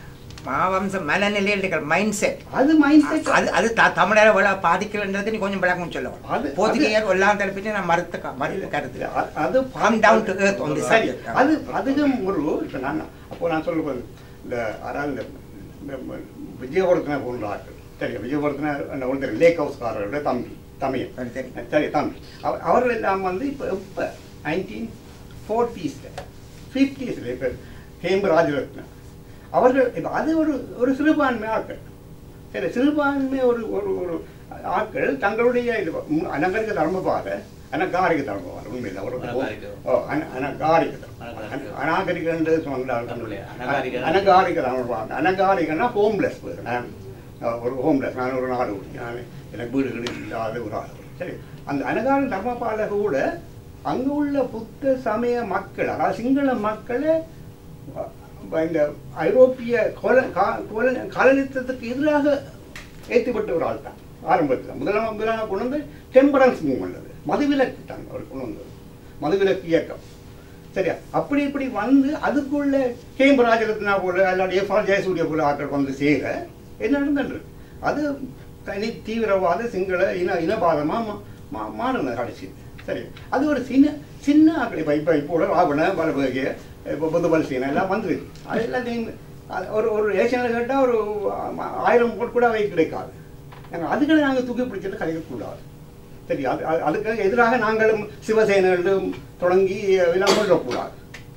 மாவம்ச மனநிலையில் மைண்ட் செட் அது மைண்ட் செட் அது அது த- தமிழரை விழா பாதிக்கலன்றது நீ கொஞ்சம் விளக்கம் சொல்ல அது- வேணும் போர்த்துகேயர் எல்லாம் தரப்பிட்டு நான் மறுத்த க- மறுப்பு கருத்து அ- அது Come down to earth on this சரி subject. அது அதுவும் ஒரு இப்போ நான் அப்போ நான் சொல்லுவது இந்த அதாவது இந்த இந்த ம- விஜயவர்த்தனை போன்ற ஆட்கள் சரி விஜயவர்த்தனை அந்த ஒருத்தர் லேக் ஹவுஸ்காரரோட தம்பி தமிழ் சரி, சரி. சரி தம்பி அவ- அவர்கள் எல்லாம் வந்து இப்போ இப்போ நைன்டீன் ஃபோர்ட்டீஸில் ஃபிஃப்டீஸில் இப்போ கேம்பு ராஜரத்னம் அவர்கள் இப்போ அது ஒரு ஒரு சிறுபான்மை ஆட்கள் சரி சிறுபான்மை ஒரு ஒரு ஒரு ஆட்கள் தங்களுடைய இது ம், அனகரிக தர்மபாத அனகாரிக தர்மபாத உண்மையில் ஒரு அனகாரிக. ஓ அன அனகாரிக தர்மம். அனகாரிக. அநாகரிகன்று சொன்னாங்க தமிழ்ல அனகாரிக. அனகாரிக தர்மபாத அனகாரிகன்னா ஹோம்லெஸ் நான் அஹ், ஒரு ஹோம்லெஸ் நான் ஒரு நாடு குடி. நான் எனக்கு வீடு வீடு இல்லாத ஒரு ஆள் சரி அந்த அனகாரிக தர்மபால கூட அங்கு உள்ள புத்த சமய மக்கள் அதாவது சிங்கள மக்களை அஹ், இந்த ஐரோப்பிய கோல கா- கோல- காலனித்துவத்துக்கு எதிராக ஏற்றுப்பட்ட ஒரு ஆள் தான் ஆரம்பத்தில் முதலாம் முதலாக கொண்டு வந்து டெம்பரன்ஸ் மூவ்மெண்ட் அது மதுவிலக்கு தான் அவர் கொண்டு வந்தது மதுவிலக்கு இயக்கம் சரியா அப்படி இப்படி வந்து அதுக்குள்ள கேம்பு ராஜரத்னா போல அல்லாடி எஃப் ஆர் ஜெயசூரிய போல ஆட்கள் வந்து சேர என்ன நடந்துட்டு அது தனி தீவிரவாத சிங்கள இன இனபாதமாக மா மா- மாறினது கடைசி சரி அது ஒரு சின்ன சின்ன ஆக்கள் இப்போ இப்போ இப்போ ராவண பலபகிய இப்போ புதுபல் சீனா எல்லாம் வந்துருக்கு அது எல்லாத்தையும் அது ஒரு ஒரு ரேஷனில் கேட்டால் ஒரு ஆ- ஆயிரம் கோட் கூட அவை கிடைக்காது நாங்கள் அதுகளை நாங்கள் தூக்கி பிடிச்சிட்டு கலைக்கக்கூடாது சரி அது அது- அதுக்கு எதிராக நாங்களும் சிவசேனைகளும் தொடங்கி எல்லாம் கொள்ளக்கூடாது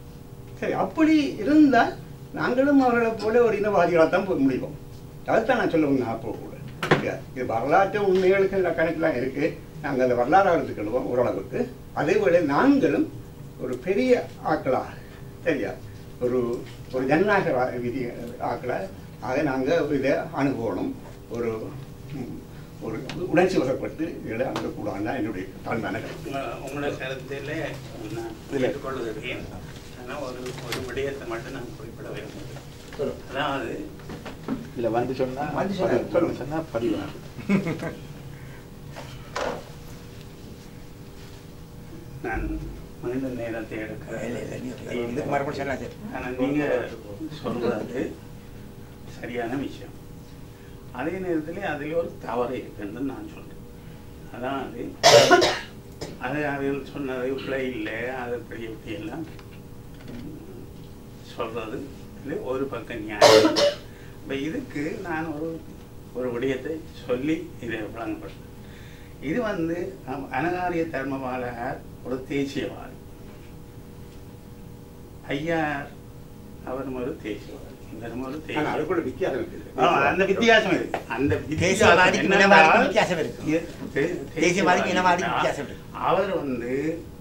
சரி அப்படி இருந்தால் நாங்களும் அவர்களை போல ஒரு இனவாதிகளாக தான் போய் முடிவோம் அதைத்தான் நான் சொல்ல நான் போகக்கூடாது சரியா? இது வரலாற்று உண்மைகளுக்கு இந்த கணக்கெல்லாம் இருக்கு நாங்கள் அந்த வரலாறு எடுத்துக்கிடுவோம் ஓரளவுக்கு அதே போல நாங்களும் ஒரு பெரிய ஆக்களாக சரியா ஒரு ஒரு ஜனநாயக வா- விதி ஆக்களாக ஆக நாங்கள் இதை அனுபவணும் ஒரு ம், ஒரு உணர்ச்சி வசப்பட்டு இதில் அணுகக்கூடாதுன்னா என்னுடைய தாழ்மையான கருத்து உங்க- உங்களோட கருத்தில் நான் ஏற்றுக்கொள்வதற்கேன் ஆனால் ஒரு ஒரு விடயத்தை மட்டும் நான் குறிப்பிட விரும்புகிறேன் அதாவது இதுல வந்து சொன்னா வந்து சொன்னா, பதிவு- சொல்லுங்க. சொன்னா பதிவாகும் நான் மனித நேரத்தை இல்லை இல்லை எடுக்க நீ இதுக்கு மறுபடியும் சொன்னா சரி ஆனால் நீங்கள் சொல்றது சரியான விஷயம் அதே நேரத்தில் அதில் ஒரு தவறு இருக்குன்னு நான் சொல்றேன் அதாவது அது அதில் சொன்னது பிள்ளை இல்லை அது இப்படி இப்படி எல்லாம் உம், சொல்றது இது ஒரு பக்கம் நியாயம் இப்போ இதுக்கு நான் ஒரு ஒரு விடயத்தை சொல்லி இதை வழங்கப்படுறேன் இது வந்து அம், அனகாரிய தர்மபாலகர் ஒரு தேசியவாதி ஐயார் அவரும் ஒரு தேசியவாதி இவரும் ஒரு ஆனால் தேசியவாதி அதுக்குள்ள வித்தியாசம் இருக்குது ஆ, அந்த வித்தியாசம் இருக்கு அந்த வித்தியாசம் தேசியவாதிக்கும் என்னென்றால், இனவாதிக்கும் வித்தியாசம் இருக்கு. இ- தே- தேசியவாதிக்கும் இனவாதிக்கும் தேசியவாதி வித்தியாசம் இருக்கு. அவர் வந்து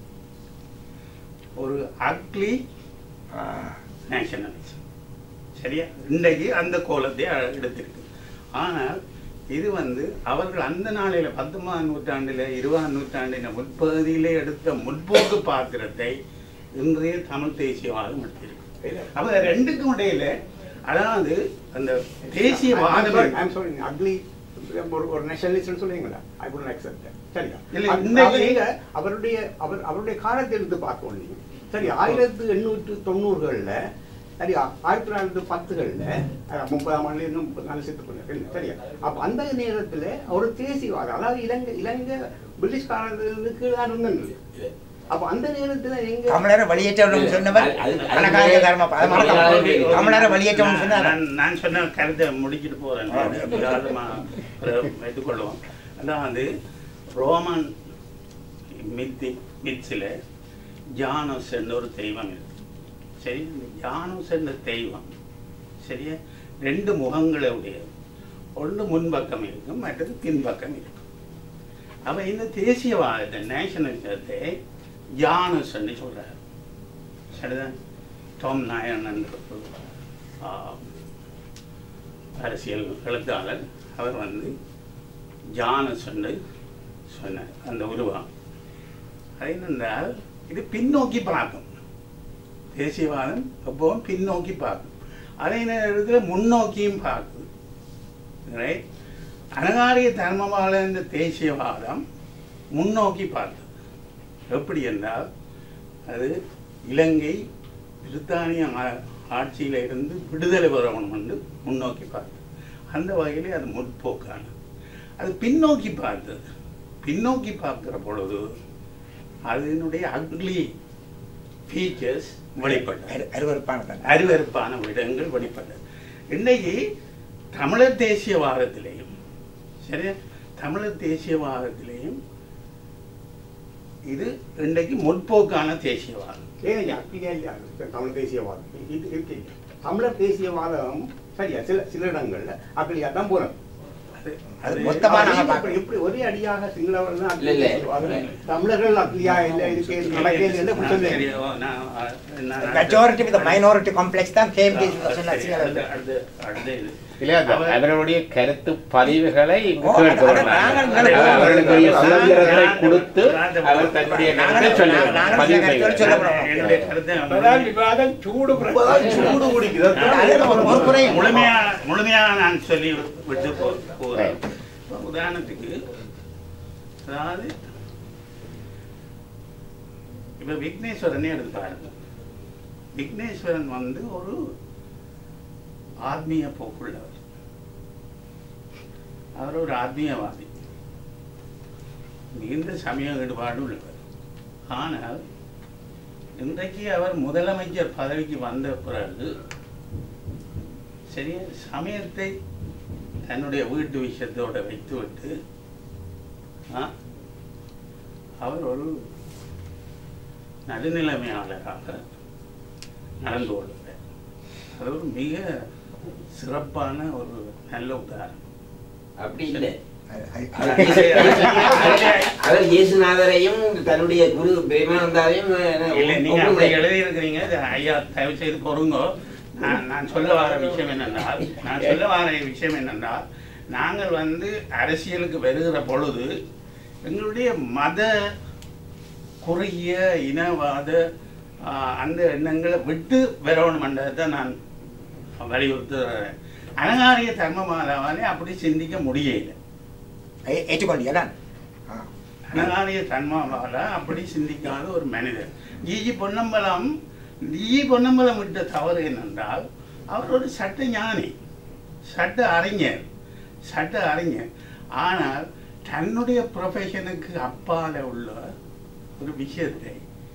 ஒரு அக்லி நேஷனலிசம் சரியா இன்றைக்கு அந்த கோலத்தை அ- எடுத்திருக்கு ஆனால் இது வந்து அவர்கள் அந்த நாளையில பத்தொன்பதாம் நூற்றாண்டில் இருபதாம் நூற்றாண்டின முற்பகுதியிலே எடுத்த முற்போக்கு பாத்திரத்தை இன்றைய தமிழ் தேசியவாதம் எடுத்திருக்கு அப்ப ரெண்டுக்கும் இடையில அதாவது அந்த தேசியவாதம் ஐம் சாரி அக்லி ஒரு ஒரு நேஷனலிஸ்ட்னு சொல்லுவீங்களா ஐ வுட் அக்செப்ட் சரியா இல்ல, அது- இன்னைக்கு- அவர் எங்க அவருடைய அவர் அவருடைய காலத்தை எடுத்து பார்க்கணும் நீங்க சரி ஆயிரத்து எண்ணூற்று தொண்ணூறுகள்ல சரி ஆயிரத்தி தொள்ளாயிரத்து பத்துகள்ல அஹ், முப்பதாம் ஆண்டுல இன்னும் முப்பத்தி நாலு செத்து போனார் சரியா அப்ப அந்த நேரத்துல ஒரு தேசியவாதம் அதாவது இலங்கை இலங்கை பிரிட்டிஷ் காலத்துக்கு தான் இருந்தது அப்ப அந்த நேரத்துல எங்க தமிழரை வெளியேற்றணும் சொன்னவர் அது- அது- அது- கணக்காக தர்ம அதை மறக்காம. தமிழரை வெளியேற்றணும் சொன்னார் நான் நான் சொன்ன கருத்தை முடிக்கிட்டு போறேன் தாராளமா வைத்துக்கொள்வோம் அதாவது ரோமன் மித்தி மித்ஸில் ஜானஸ் என்ற ஒரு தெய்வம் இருக்கு சரி இந்த ஜானஸ் என்ற தெய்வம் சரியா ரெண்டு முகங்களை உடையது ஒன்று முன்பக்கம் இருக்கும் மற்றது பின்பக்கம் இருக்கும் அப்ப இந்த தேசியவாதத்தை நேஷனலிசத்தை ஜானஸ் என்று சொல்றாரு சரிதான் டாம் நாயன் என்ற ஒரு, ஆ, அரசியல் எழுத்தாளர் அவர் வந்து ஜானஸ் என்று சொன்னார் அந்த உருவம் அது என்னென்றால் இது பின்னோக்கி பார்க்கும் தேசியவாதம் எப்பவும் பின்னோக்கி பார்க்கும் அதே நேரத்தில் முன்னோக்கியும் பார்க்குது ரைட் அனகாரிய தர்மவாத இந்த தேசியவாதம் முன்னோக்கி பார்த்தது எப்படி என்றால் அது இலங்கை பிரித்தானிய ஆ- ஆட்சியில இருந்து விடுதலை பெறணும் என்று முன்னோக்கி பார்த்தது அந்த வகையிலே அது முற்போக்கானது அது பின்னோக்கி பார்த்தது பின்னோக்கி பார்க்கிற பொழுது அதனுடைய அக்லி ஃபீச்சர்ஸ் வெளிப்பட்டது அரு- அருவருப்பானது அருவருப்பான விடங்கள் வெளிப்பட்டது இன்னைக்கு தமிழர் தேசியவாதத்திலேயும் சரி தமிழர் தேசியவாதத்திலேயும் இது இன்றைக்கு முற்போக்கான தேசியவாதம் ஏன் அப்படியே இல்லையா தமிழ் தேசியவாதம் இது இருக்கு தமிழர் தேசியவாதம் சரியா சில சில இடங்கள்ல அப்படியா தான் போறோம் அது அது அது மொத்தமா நாங்க எப்படி- பார்க்கணும். எப்படி ஒரே அடியாக சிங்களவர்கள் தான் இல்ல, இல்ல. தேசியவாதம். தமிழர்கள் அப்படியா இல்ல இருக்கு நடக்கல இல்ல நான் சொல்லுங்க சரி, ஓ, நான், அ, நான் மெஜாரிட்டி வித் மைனாரிட்டி காம்ப்ளெக்ஸ் தான் கேம்பிரிட்ஜ் சரி, சொன்னாச்சு அடுத்த- அடுத்த- அடுத்த இது. இல்ல அது அவர்- அவர்களுடைய கருத்து பதிவுகளை இங்கு ஓ, அது- கேட்கிறோம் அது நாங்கள் நாங்கள். நாங்கள் அவர்களுடைய சுதந்திரத்தை நான் கொடுத்து நான் அவர் தன்னுடைய நாங்கள் கருத்தை சொல்ல நாங்கள் நாங்கள் பதிவு சில கருத்துக்கள் செய்கிறார். சொல்ல போறோம். என்னுடைய கருத்தை இப்பதான் விவாதம் சூடு இப்பதான் சூடு குடிக்குது அது ஒரு- ஒரு குறையும். முழுமையா முழுமையா நான் சொல்லி விட்டு போ- போறேன் இப்ப உதாரணத்துக்கு அதாவது இப்ப விக்னேஸ்வரனே எடுத்தாரு விக்னேஸ்வரன் வந்து ஒரு ஆத்மீய போக்குள்ளவர் அவர் ஒரு ஆத்மீயவாதி மிகுந்த சமய ஈடுபாடு உள்ளவர் ஆனால் இன்றைக்கு அவர் முதலமைச்சர் பதவிக்கு வந்த பிறகு சரியா சமயத்தை தன்னுடைய வீட்டு விஷயத்தோட வைத்துவிட்டு ஆ, அவர் ஒரு நடுநிலைமையாளராக நடந்து கொள்கிறார் அது ஒரு மிக சிறப்பான ஒரு நல்ல உதாரணம் அப்படி இல்லை அது- அவர் அது- இயேசு- அவர் இயேசுநாதரையும் தன்னுடைய குரு பிரேமானந்தாரையும் இல்லை நீங்க அப்படி எழுதியிருக்கிறீங்க இது ஐயா தயவு செய்து பொறுங்கோ நான் நான் சொல்ல வர விஷயம் என்னென்றால் நான் சொல்ல வர விஷயம் என்னென்றால் நாங்கள் வந்து அரசியலுக்கு வருகிற பொழுது எங்களுடைய மத குறுகிய இனவாத ஆஹ், அந்த எண்ணங்களை விட்டு வரணுமென்றதை தான் நான் வலியுறுத்துகிறேன் அனகாரிய தர்மமாதாவாலே அப்படி சிந்திக்க முடியல ஏ- ஏற்றுக்கொண்டியா தான் ஆ. அனகாரிய தன்மாவால அப்படி சிந்திக்காத ஒரு மனிதர் ஜிஜி பொன்னம்பலம் ஜிஜி பொன்னம்பலம் விட்ட தவறு என்னென்றால் அவர் ஒரு சட்ட ஞானி சட்ட அறிஞர் சட்ட அறிஞர் ஆனால் தன்னுடைய ப்ரொஃபஷனுக்கு அப்பால உள்ள ஒரு விஷயத்தை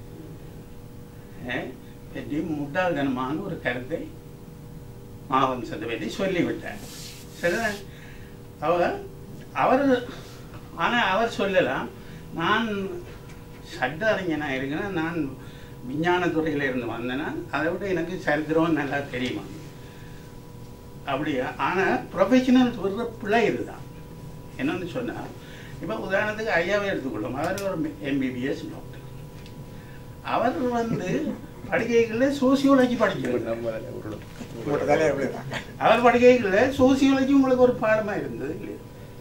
அஹ், பற்றி முட்டாள்தனமான ஒரு கருத்தை மாவம்சத்தை பற்றி சொல்லிவிட்டார் சரிதான் அவர் அவர் ஆனால் அவர் சொல்லலாம் நான் சட்ட அறிஞனாக இருக்கேன் நான் விஞ்ஞானத்துறையில இருந்து வந்தேன்னா அதை விட எனக்கு சரித்திரம் நல்லா தெரியுமா அப்படியா ஆனால் ப்ரொஃபஷனல் சொல்கிற பிள்ளை இதுதான் என்னன்னு சொன்னால் இப்போ உதாரணத்துக்கு ஐயாவை எடுத்துக்கொள்ளும் அவர் ஒரு எம்பிபிஎஸ் டாக்டர் அவர் வந்து படிக்கைகளில் சோசியோலஜி படிக்கிறார் உங்களோட வேலை எப்படிதான்? அவர் படிக்கைகளில் சோசியோலஜி உங்களுக்கு ஒரு பாடமாக இருந்தது இல்லையா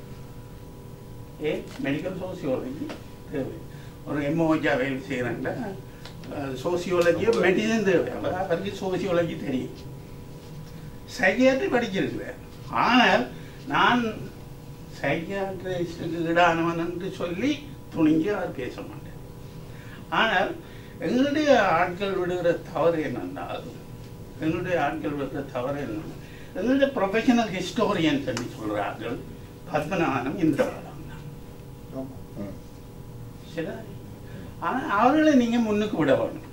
ஏ மெடிக்கல் சோசியோலஜி தேவை ஒரு எம்ஓஜா வேலை செய்கிறாங்க சோசியோலஜி மெடிசன் தேவை அவர் அவருக்கு சோசியோலஜி தெரியும் சைக்கியாட்ரி படிச்சிருக்கிறேன் ஆனால் நான் சைக்கியாட்ரிஸ்டுக்கு ஈடானவன் என்று சொல்லி துணிஞ்சு அவர் பேச மாட்டேன் ஆனால் எங்களுடைய ஆட்கள் விடுகிற தவறு என்னென்றால் எங்களுடைய ஆட்கள் விடுகிற தவறு என்ன எங்களுடைய ப்ரொஃபஷனல் ஹிஸ்டோரியன்ஸ் என்று சொல்கிறார்கள் பத்மநாபனம் இந்திரபாலம் தான் ம். சரி ஆனால் அவர்களை நீங்கள் முன்னுக்கு விட வேணும்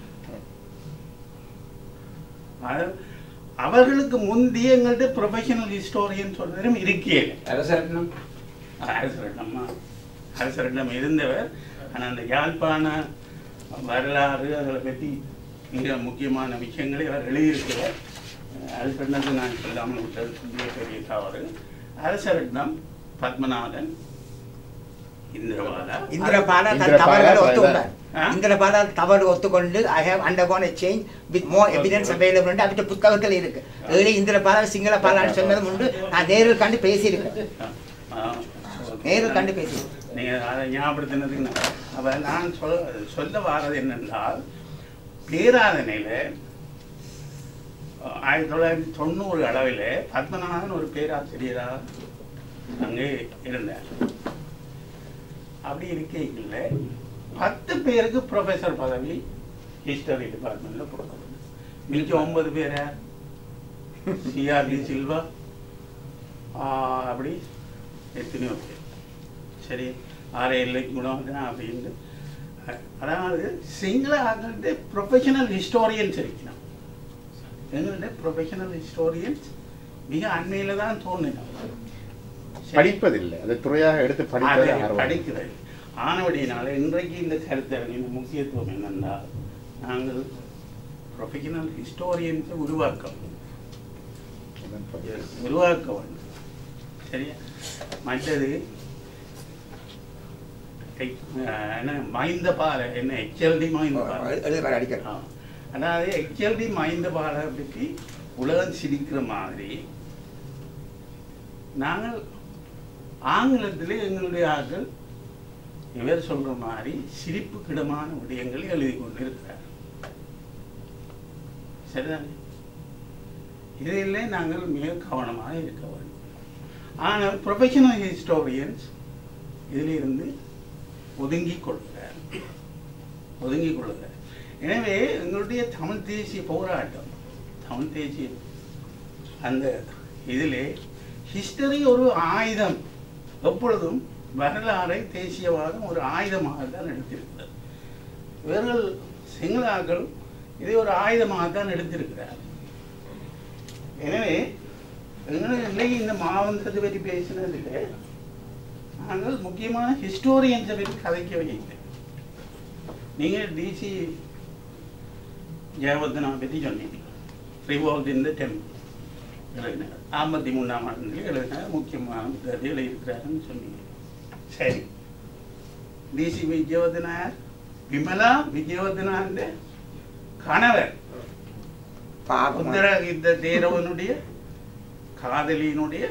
அது- அவர்களுக்கு முந்தைய எங்கள்கிட்ட ப்ரொஃபஷனல் ஹிஸ்டோரியன் சொல்றதும் இருக்கே அரசரட்னம் அரசரிடம் அரசரிடம் இருந்தவர் ஆனால் அந்த யாழ்ப்பாண வரலாறு அதில் பற்றி மிக முக்கியமான விஷயங்களை அவர் எழுதியிருக்கிறார் அரசரிடத்தை நான் சொல்லாமல் விட்டது பெரிய பெரிய தவறு அரசரிடம் பத்மநாதன் இந்திரபாலா இந்திரபால தன் இந்திரபால தவறுகளை பல- ஒத்துக்கொண்டார் ஆ? இந்திரபால தவறு ஒத்துக்கொண்டு I have undergone a change with more evidence available ன்னு அவர்கிட்ட புத்தகத்தில் இருக்கு ஏழு இந்திரபால சிங்கள பாலான்னு சொன்னது உண்டு நான் நேரில் கண்டு பேசியிருக்கேன் நேரில் கண்டு பேசியிருக்கேன் நீங்கள் அதை ஞாபகப்படுத்தினதுக்கு நான் அப்போ நான் சொல் சொல்ல வாரது என்னென்றால் பேராதனையில் ஆயிரத்தி தொள்ளாயிரத்தி தொண்ணூறு அளவில் பத்மநாதன் ஒரு பேராசிரியராக அங்கே இருந்தார் அப்படி இருக்கையில் பத்து பேருக்கு ப்ரொஃபஸர் பதவி ஹிஸ்டரி டிபார்ட்மெண்ட்டில் கொடுக்கணும் மிச்சம் ஒன்பது பேரை சிஆர்டி சில்வா ஆஹ், அப்படி எத்தனையோ பேர் சரி ஆறு இல்லை குணம் அப்படின்ட்டு அஹ், அதாவது சிங்கள ஆகள்கிட்ட ப்ரொஃபஷனல் ஹிஸ்டோரியன்ஸ் இருக்கணும் எங்கள்கிட்ட ப்ரொஃபஷனல் ஹிஸ்டோரியன்ஸ் மிக அண்மையில் தான் தோன்றினோம் சரி. படிப்பதில்லை அதை துறையாக எடுத்து படிப்பது அதை ஆர்வம் படிக்கிறது ஆனபடினால இன்றைக்கு இந்த கருத்தரங்கின் முக்கியத்துவம் என்னென்றால் நாங்கள் ப்ரொஃபஷனல் ஹிஸ்டோரியன்ஸை உருவாக்கணும் உருவாக்க வேண்டும் சரியா மற்றது எக்- அஹ் என்ன மைந்த பாலை என்ன எச்எல்டி மைந்த பாலை எழுதுவார் அடிக்கடி ஆ. அதாவது எச்எல்டி மைந்த பாலை பற்றி உலகம் சிரிக்கிற மாதிரி நாங்கள் ஆங்கிலத்திலே எங்களுடைய ஆட்கள் இவர் சொல்ற மாதிரி சிரிப்புக்கிடமான விடயங்களை எழுதி கொண்டிருக்கிறார் சரிதானே இதிலே நாங்கள் மிக கவனமாக இருக்க வேண்டும் ஆனால் ப்ரொஃபஷனல் ஹிஸ்டோரியன்ஸ் இதிலிருந்து ஒதுங்கிக் கொள்கிறார் ஒதுங்கிக் கொள்கிறார் எனவே எங்களுடைய தமிழ் தேசிய போராட்டம் தமிழ் தேசிய அந்த இதிலே ஹிஸ்டரி ஒரு ஆயுதம் எப்பொழுதும் வரலாறை தேசியவாதம் ஒரு ஆயுதமாக தான் எடுத்திருக்கிறது இவர்கள் சிங்களாக்கள் இதை ஒரு ஆயுதமாக தான் எடுத்திருக்கிறார் எனவே எங்களை இன்னைக்கு இந்த மாவட்டத்தை பற்றி பேசினதில் நாங்கள் முக்கியமான ஹிஸ்டோரியன்ஸை பற்றி கதைக்கவே இல்லை நீங்கள் டிசி ஜெயவர்தனா பற்றி சொன்னீங்க ரிவால்வ் இன் த டெம்பிள் எழுதினார் ஐம்பத்தி மூணாம் ஆண்டு எழுதினார் முக்கியமான புத்தகத்தை எழுதியிருக்கிறாருன்னு சொன்னீங்க சரி டிசி விஜயவர்தனார் விமலா விஜயவர்தனாண்ட கணவர் பாவம் உத்தர இந்த தேரவனுடைய காதலியினுடைய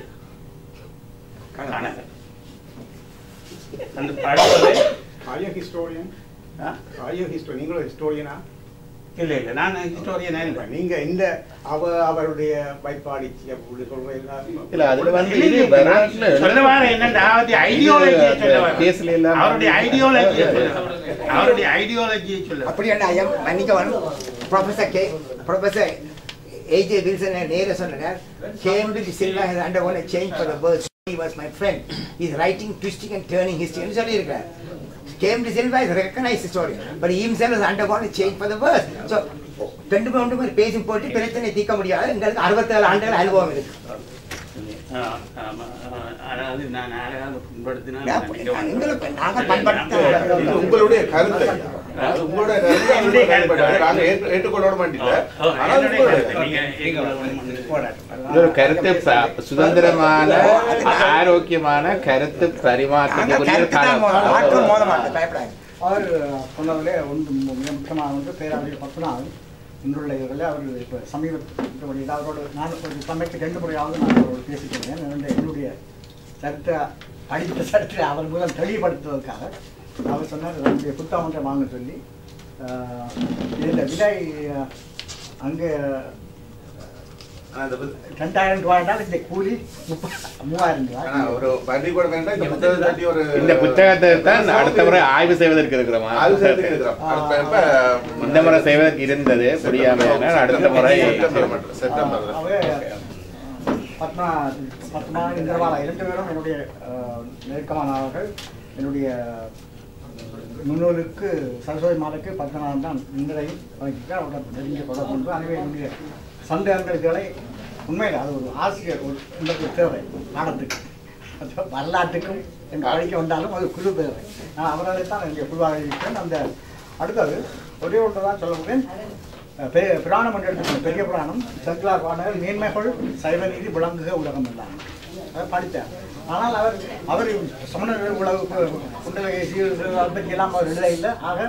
கணவர் அந்த படத்தை ஆர் யூ ஹிஸ்டோரியன் ஆ? ஆர் யூ ஹிஸ்டோ நீங்களும் ஹிஸ்டோரியனா இல்ல இல்ல நான் ஹிஸ்டோரியனா இல்லை நீங்க இந்த அவ அவருடைய வைப்பாடி அப்படி சொல்றீங்களா இல்ல அதுல வந்து இல்ல, இது இல்ல, வரலாற்றுல நான் சொல்ல வரேன் என்னன்னா, அவருடைய ஐடியாலஜியை சொல்ல வரேன். கேஸ்ல எல்லாம் அவருடைய ஐடியாலஜியை சொல்ல வரேன். அவருடைய ஐடியாலஜியை சொல்ல வரேன். அப்படி என்ன ஐயா மன்னிக்கவன் professor K professor AJ Wilson நேர சொன்னார் Cambridge Silva has undergone a change for the worse he was my friend he is writing twisting and turning history னு சொல்லியிருக்கார் Cambridge Silva is a recognized historian but he himself has undergone a change for the worse so ரெண்டு பேரும் ரெண்டு பேரும் பேசி போட்டு பிரச்சனை தீர்க்க முடியாது எங்களுக்கு அறுபத்தேழு ஆண்டுகள் அனுபவம் இருக்கு ஆ, ஆமா, ஆ, அதாவது நான் யாரையாவது புண்படுத்தினா நான் நான் நினைக்க மாட்டேன். எங்களுக்கு நாங்க இல்ல, பண்படுத்த நான் இது உங்களுடைய கருத்து ஐயா. உங்களுடைய கருத்து என்னுடைய நாங்கள் கருத்து. நாங்கள் ஏற்று- ஏற்றுக்கொள்ள மாட்டீங்க ஆ, ஆனால் என்னுடைய உங்களுடைய கருத்து. நீங்க ஏற்றுக்கொள்ள இது ஒரு கருத்து ப- சுதந்திரமான ஆரோக்கியமான கருத்து பரிமாற்றத்துக்குரிய நாங்க கருத்து தான் காலம். மோத- மாற்றம் மோத மாட்டோம் பயப்படாது அவர் சொன்னதிலே ஒன்று மிக முக்கியமாக வந்து பேராசிரியர் பத்மநாதன் இன்றுள்ள இவர்களே அவர் இப்போ சமீபத்தில் அவரோடு நான் ஒரு சமைக்கு ரெண்டு முறையாவது நான் அவரோடு பேசிக்கிறேன் என்னுடைய என்னுடைய சரித்திர படித்த சரித்திர அவர் மூலம் தெளிவுபடுத்துவதற்காக அவர் சொன்னார் என்னுடைய புத்தகம் ஒன்றை வாங்க சொல்லி ஆஹ், இதில் விலை ஆஹ், அங்கே அந்த புத்- ரெண்டாயிரம் ரூபாய்னால் இந்த கூலி முப்ப மூவாயிரம் ரூபாய் ஆனா ஒரு பள்ளிக்கூடம் வேண்டாம் இந்த புத்தகத்தை பற்றி ஒரு இந்த புத்தகத்தை தான் அடுத்த முறை ஆய்வு செய்வதற்கு இருக்கிறோமா ஆய்வு செய்யறதுக்கு இருக்கிறோம். இப்ப- இப்ப இந்த முறை செய்வதற்கு இருந்தது முடியாமல் அடுத்த முறை செப்டம்பர் மட்டும், செப்டம்பர்ல. அவ பத்மா பத்மா இந்திரபாலா இரண்டு பேரும் என்னுடைய அஹ், நெருக்கமானவர்கள் என்னுடைய முன்னோருக்கு சரஸ்வதி மாலைக்கு பத்மநாதன் தான் இன்றையும் வகிக்கிறார் அவருடன் நெருங்கிய தொடர்பு உண்டு எனவே என்னுடைய சந்தேகங்களை உண்மையில் அது ஒரு ஆசிரியர் ஒரு எங்களுக்கு தேவை பாடத்துக்கு அது வரலாற்றுக்கும் எங்க படிக்க வந்தாலும் அது குழு தேவை நான் அவர்களை தான் என்னுடைய குழுவாக இருக்கிறேன் அந்த அடுத்தது ஒரே ஒன்று தான் சொல்ல முடியும் பெரிய புராணம் என்று எடுத்துக்கணும் பெரிய புராணம் சங்கிலா பாடகர் மேன்மைகள் சைவ நீதி விளங்குக உலகம் எல்லாம் அதை படித்தார் ஆனால் அவர் அவர் சமணர்கள் உலகு குண்டலகேசி அதை பற்றி எல்லாம் அவர் எழுத இல்லை ஆக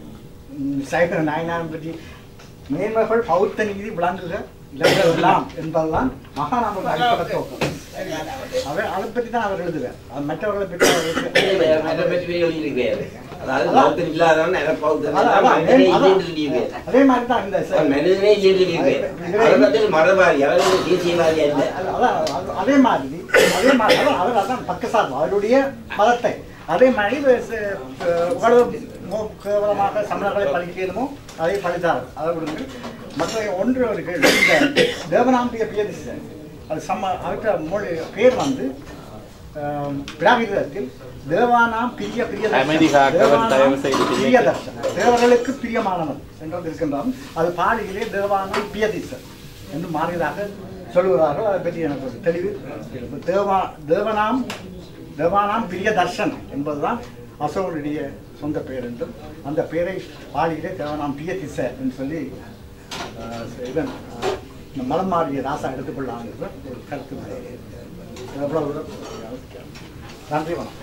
ம், சைவ நாயனார் பற்றி மேன்மைகள் பௌத்த நீதி விளங்குக இலங்கை எல்லாம் என்பதுதான் மகாநாம அடிப்படை தோக்கம் அவர் அதை பற்றி தான் அவர் எழுதுவார் அது மற்றவர்களை பற்றி அவர் எழுதுவார். அதை பற்றி எழுதியிருக்கிறாரு அதாவது பௌத்தம் இல்லாதவன் அதை பௌத்தம் அதான், அதான், மனிதனே அதான். இல்லைன்னு சொல்லியிருக்காரு அதே மாதிரி தான் இந்த அவன் மனிதனே இல்லைன்னு சொல்லியிருக்காரு அதை பற்றி மதவாதி அவர்கள் தேசியவாதி அல்ல அதான் அது- அதே மாதிரி அதே மாதிரி அதான் அவர் அதான் பக்கசார்பு அவருடைய மதத்தை அதே மாதிரி இது ச- அஹ் எவ்வளவு மோ- கேவலமாக சமணர்களை பழிக்கணுமோ அதை பழித்தார் அதை விடுங்க மற்ற ஒன்று ஒரு கேள்வி இந்த தேவநாம்பிய பிரியதிசன் அது சம்ம அவற்ற மொழி பேர் வந்து ஆம், பிராகிருதத்தில் தேவானாம் பிரிய பிரிய அமைதி காக்கவன் தயவு செய்து பிரிய- பிரியதர்ஷன் தேவர்களுக்கு பிரியமானவன் என்றது இருக்கின்றான் அது பாடியிலே தேவானாம் பிரியதிசன் என்று மாறியதாக சொல்லுகிறார்கள் அதை பற்றி எனக்கு ஒரு தெளிவு இல்லை. தேவா தேவனாம் தேவானாம் பிரிய தர்ஷன் என்பதுதான் அசோகனுடைய சொந்த பெயர் என்றும் அந்த பெயரை பாடியிலே தேவனாம் பிரியதிச என்று சொல்லி ஆஹ், இதன் ஆஹ், இந்த மலம் மாறிய ராசா எடுத்துக்கொள்ளலாம் என்ற ஒரு கருத்து உள்ளது. எவ்வளவு தூரம் நன்றி வணக்கம்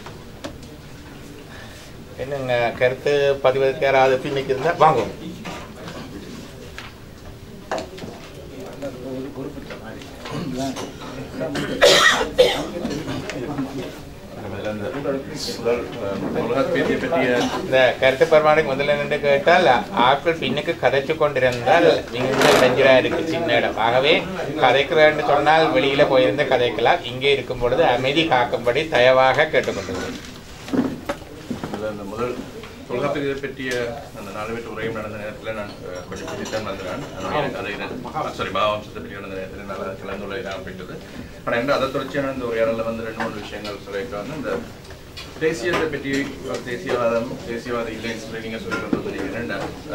என்னங்க கருத்து பதிவதற்கு யாராவது பின்னிக்கு இருந்தா வாங்குவோம் இந்த கருத்து பரிமாறி முதல்ல நின்று கேட்டால் ஆட்கள் பின்னுக்கு கதைச்சு கொண்டிருந்தால் மிகுந்த இடைஞ்சலா இருக்கு சின்ன இடம் ஆகவே கதைக்கிறேன்னு சொன்னால் வெளியில போயிருந்து கதைக்கலாம் இங்கே இருக்கும் பொழுது அமைதி காக்கும்படி தயவாக கேட்டுக்கொண்டிருக்கிறேன் முதல்ல அந்த முதல் தொல்காப்பியத்தை பற்றிய அந்த நாலு பேர் உரையும் நடந்த நேரத்தில் நான் அஹ், கொஞ்சம் பிடித்தான் வந்துடுறேன் அதனால எனக்கு அதை சாரி மகாவம்சத்தை பற்றி நடந்த நேரத்தில் நல்லா கலந்துரையாக போயிட்டது ஆனால் என்ன அதை தொடர்ச்சியான இந்த உரையாடலில் வந்து ரெண்டு மூணு விஷயங்கள் சொல்லியிருக்காங்க இந்த தேசியத்தை பற்றி ஒரு தேசியவாதம் தேசியவாத இல்லைன்னு சொல்லி நீங்கள் சொல்லிட்டு என்னென்ன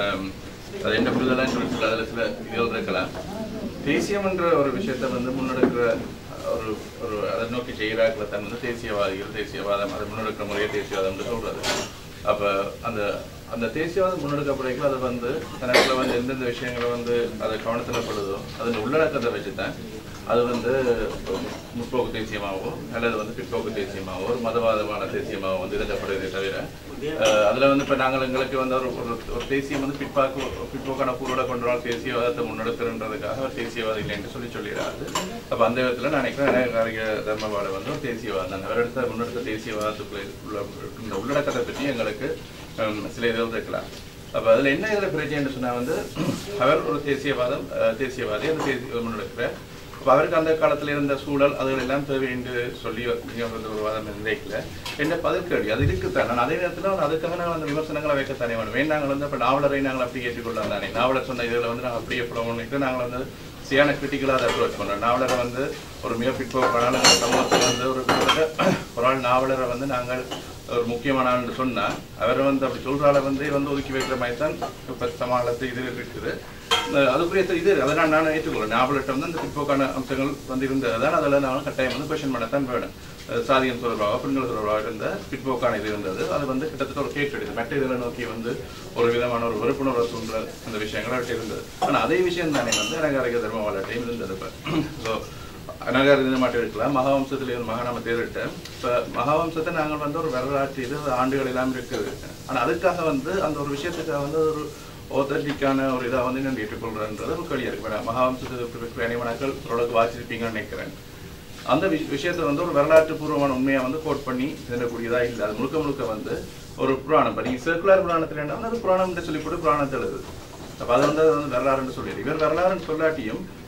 அது என்ன புரிதலான்னு சொல்லி சொல்ல அதில் சில இதுகள் இருக்கலாம் தேசியம் என்ற ஒரு விஷயத்தை வந்து முன்னெடுக்கிற ஒரு ஒரு அதை நோக்கி செய்கிறாக்களை தான் வந்து தேசியவாதிகள் தேசியவாதம் அதை முன்னெடுக்கிற முறையே தேசியவாதம்னு சொல்றது அப்ப அந்த அந்த தேசியவாதம் முன்னெடுக்கப்படுறதுக்கு அது வந்து தனக்குள்ள வந்து எந்தெந்த விஷயங்களை வந்து அதை கவனத்தில் படுதோ அதன் உள்ளடக்கத்தை வச்சு தான் அது வந்து முற்போக்கு தேசியமாகவோ அல்லது வந்து பிற்போக்கு தேசியமாகவோ ஒரு மதவாதமான தேசியமாகவோ வந்து எழுதப்படுவதே தவிர அஹ், அதுல வந்து இப்ப நாங்கள் எங்களுக்கு வந்து ஒரு ஒரு ஒரு தேசியம் வந்து பிற்பாக்கு பிற்போக்கான கூறோட கொண்டால் தேசியவாதத்தை முன்னெடுக்கிறன்றதுக்காக ஒரு தேசியவாதி இல்லை என்று சொல்லி சொல்லிடாது அப்ப அந்த விதத்துல நான் நினைக்கிறேன் நிறைய தர்மபாடு வந்து ஒரு தேசியவாதம் தான் அவர் எடுத்த முன்னெடுத்த தேசியவாதத்துக்குள்ள உள்ள இந்த உள்ளடக்கத்தை பற்றி எங்களுக்கு ஹம், சில இதுகள் இருக்கலாம் அப்ப அதுல என்ன இதுல பிரச்சனை சொன்னா வந்து அவர் ஒரு தேசியவாதம் அஹ், தேசியவாதி அந்த தேசிய முன்னெடுக்கிற அப்ப அவருக்கு அந்த காலத்துல இருந்த சூழல் அதுகள் எல்லாம் தேவை என்று சொல்லி நீங்க வந்து ஒரு வாதம் நினைக்கல என்ன பதில் கேள்வி அது இருக்குத்தான் நான் அதே நேரத்துல வந்து அதுக்காக நாங்கள் அந்த விமர்சனங்களை வைக்கத்தானே வேணும் வேணும் நாங்கள் வந்து அப்ப நாவலரை நாங்கள் அப்படி ஏற்றுக்கொள்ளலாம் தானே நாவலர் சொன்ன இதுல வந்து நாங்கள் அப்படியே போடணும்னு நாங்கள் வந்து சரியான கிரிட்டிக்கலாக அதை அப்ரோச் பண்ணுறோம் நாவலரை வந்து ஒரு மிக பிற்போக்கான சமூகத்தில் வந்து ஒரு கிட்டத்தட்ட ஒரு ஆள் நாவலரை வந்து நாங்கள் ஒரு முக்கியமான ஆள்னு சொன்னா அவரை வந்து அப்படி சொல்றால வந்து வந்து ஒதுக்கி வைக்கிற மாதிரி தான் இப்போ சமாளத்து இது இருக்குது அஹ் அதுக்குரிய இது அதை நான் நான் ஏற்றுக்கொள்கிறேன் நாவலர்கிட்ட வந்து அந்த பிற்போக்கான அம்சங்கள் வந்து இருந்தது தான் அதில் நான் கட்டாயம் வந்து கொஷன் பண்ணத்தான் வேணும் அஹ் சாதியம் தொடர்பாக பெண்கள் தொடர்பாக இருந்த பிற்போக்கான இது இருந்தது அது வந்து கிட்டத்தட்ட ஒரு கேட்டு எடுது மற்ற இதில் நோக்கி வந்து ஒரு விதமான ஒரு வெறுப்புணர்வு தூண்டுற அந்த விஷயங்கள் அவர்கிட்ட இருந்தது ஆனால் அதே விஷயம் தானே வந்து அனகாரிக தர்ம வாழ்க்கையும் இருந்தது இப்போ ஸோ அனகார தினம் மட்டும் இருக்கலாம் மகாவம்சத்தில் இருந்து மகாநாம தேர்விட்ட இப்போ மகாவம்சத்தை நாங்கள் வந்து ஒரு வரலாற்று இது ஆண்டுகள் எல்லாம் இருக்குது ஆனால் அதுக்காக வந்து அந்த ஒரு விஷயத்துக்காக வந்து ஒரு ஒத்தன்டிக்கான ஒரு இதாக வந்து நான் ஏற்றுக்கொள்றேன்றது ஒரு கேள்வி இருக்கு இப்ப மகாவம்சத்துக்கு அனைவனாக்கள் ஓரளவுக்கு வாசிச்சிருப்பீங்கன்னு நினைக்கிறேன் அந்த விஷ- விஷயத்தை வந்து ஒரு வரலாற்று பூர்வமான உண்மையை வந்து கோட் பண்ணி எழுதக்கூடியதா இல்லை அது முழுக்க முழுக்க வந்து ஒரு புராணம் இப்போ நீங்கள் சர்க்குலர் புராணத்தில் என்ன அது புராணம்னு சொல்லி போட்டு புராணத்தில் எழுது அப்போ அது வந்து அது வந்து வரலாறுன்னு சொல்லிடு இவர் வரலாறுன்னு சொல்லாட்டியும்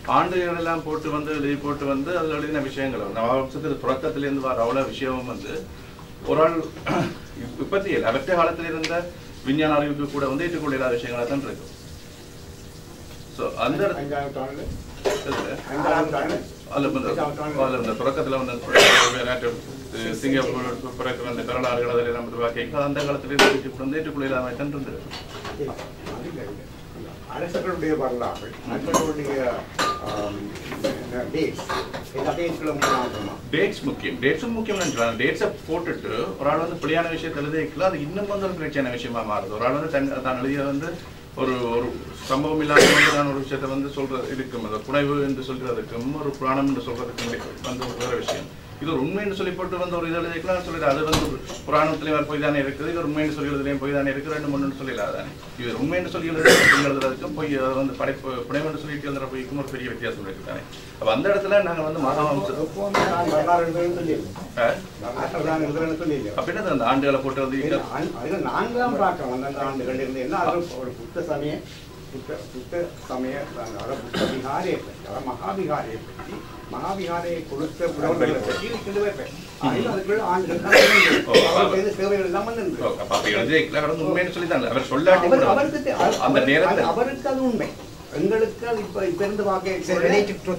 ஆண்டுகள் எல்லாம் போட்டு வந்து எழுதி போட்டு வந்து அதில் எழுதின விஷயங்கள் நவம்சத்தில் தொடக்கத்திலிருந்து வர அவ்வளோ விஷயமும் வந்து ஒரு ஆள் இப்பத்தியில் அவற்றை காலத்தில் இருந்த விஞ்ஞான அறிவுக்கு கூட வந்து ஏற்றுக்கொள்ள இல்லாத விஷயங்களாக தான் இருக்கு ஸோ அந்த இடத்துல- இதுல அதுல வந்து அதுல இந்த தொடக்கத்துல வந்து வெளிநாட்டு சிங்கப்பூர் பிறக்கிற அந்த வரலாறுகள் அதில் எல்லாம் வந்து வாக்கியங்கள் அந்த காலத்துல இருந்து வந்து ஏற்றுக்கொள்ள இல்லாம தான் இருந்தது அரசர்களுடைய வரலாறு மக்களுடைய டேட்ஸ் எல்லா டேட்ஸ்களும் முக்கியமா டேட்ஸ் முக்கியம் டேட்ஸும் முக்கியம் நினைச்சாங்க டேட்ஸை போட்டுட்டு ஒரு ஆள் வந்து பிள்ளையான விஷயத்தை எழுதிக்கலாம் அது இன்னும் வந்து ஒரு பிரச்சனை விஷயமா மாறுது ஒரு ஆள் வந்து தன் தான் எழுதிய வந்து ஒரு ஒரு சம்பவம் இல்லாம வந்து நான் ஒரு விஷயத்தை வந்து சொல்றது இருக்கும் அந்த புனைவு என்று சொல்றதுக்கும் ஒரு புராணம் என்று சொல்றதுக்கும் வந்து ஒரு வேற விஷயம் இது ஒரு உண்மைன்னு சொல்லி போட்டு வந்து ஒரு இது எழுதிக்கலாம் சொல்லிட்டு அது வந்து ஒரு புராணத்திலையும் வேறு போய் தானே இருக்குது இது ஒரு உண்மைன்னு சொல்லி எழுதுலையும் போய் தானே இருக்குது ரெண்டு மூணுன்னு சொல்லிடலாம் தானே இது உண்மைன்னு சொல்லி எழுதுறது எழுதுறதுக்கும் போய் அதை வந்து படைப்பு புனைவுன்னு சொல்லிட்டு எழுதுற போய்க்கும் ஒரு பெரிய வித்தியாசம் இருக்கு தானே அப்போ அந்த இடத்துல நாங்கள் வந்து மகாவம்சம் எப்பவுமே நான் வரலாறு எழுதுறேன்னு சொல்லியிருக்கேன் வரலாறு நான் எழுதுறேன்னு சொல்லியிருக்கேன் அப்படின்னா அந்த ஆண்டுகளை போட்டு வந்து இல்ல, ஆண்- அதுல நான்காம் பார்க்கிறோம் அந்தந்த ஆண்டுகள் இருந்து என்ன அது ஒரு புத்த சமய புத்த புத்த சமய அதாவது புத்த விகாரையை பற்றி அதாவது மகாவிகாரையை பற்றி மகாவிகாரையை கொடுத்த புலவர்களை பற்றி இருக்கின்ற வைப்பேன் அதில் அதுக்குள்ள ஆண்டுகள் தான் இருந்தது. அவர் செய்த சேவைகள் எல்லாம் வந்து இருந்தது. அப்ப அப்ப எழுதியிருக்கல அவர் வந்து உண்மைன்னு சொல்லி தான் அவர் சொல்லாட்டி அவர் கூட அவருக்கு தெ- அவர்- அந்த அவர்- நேரத்தில் அவருக்கு அது உண்மை எங்களுக்கு அது இப்ப இப்ப இருந்து பார்க்க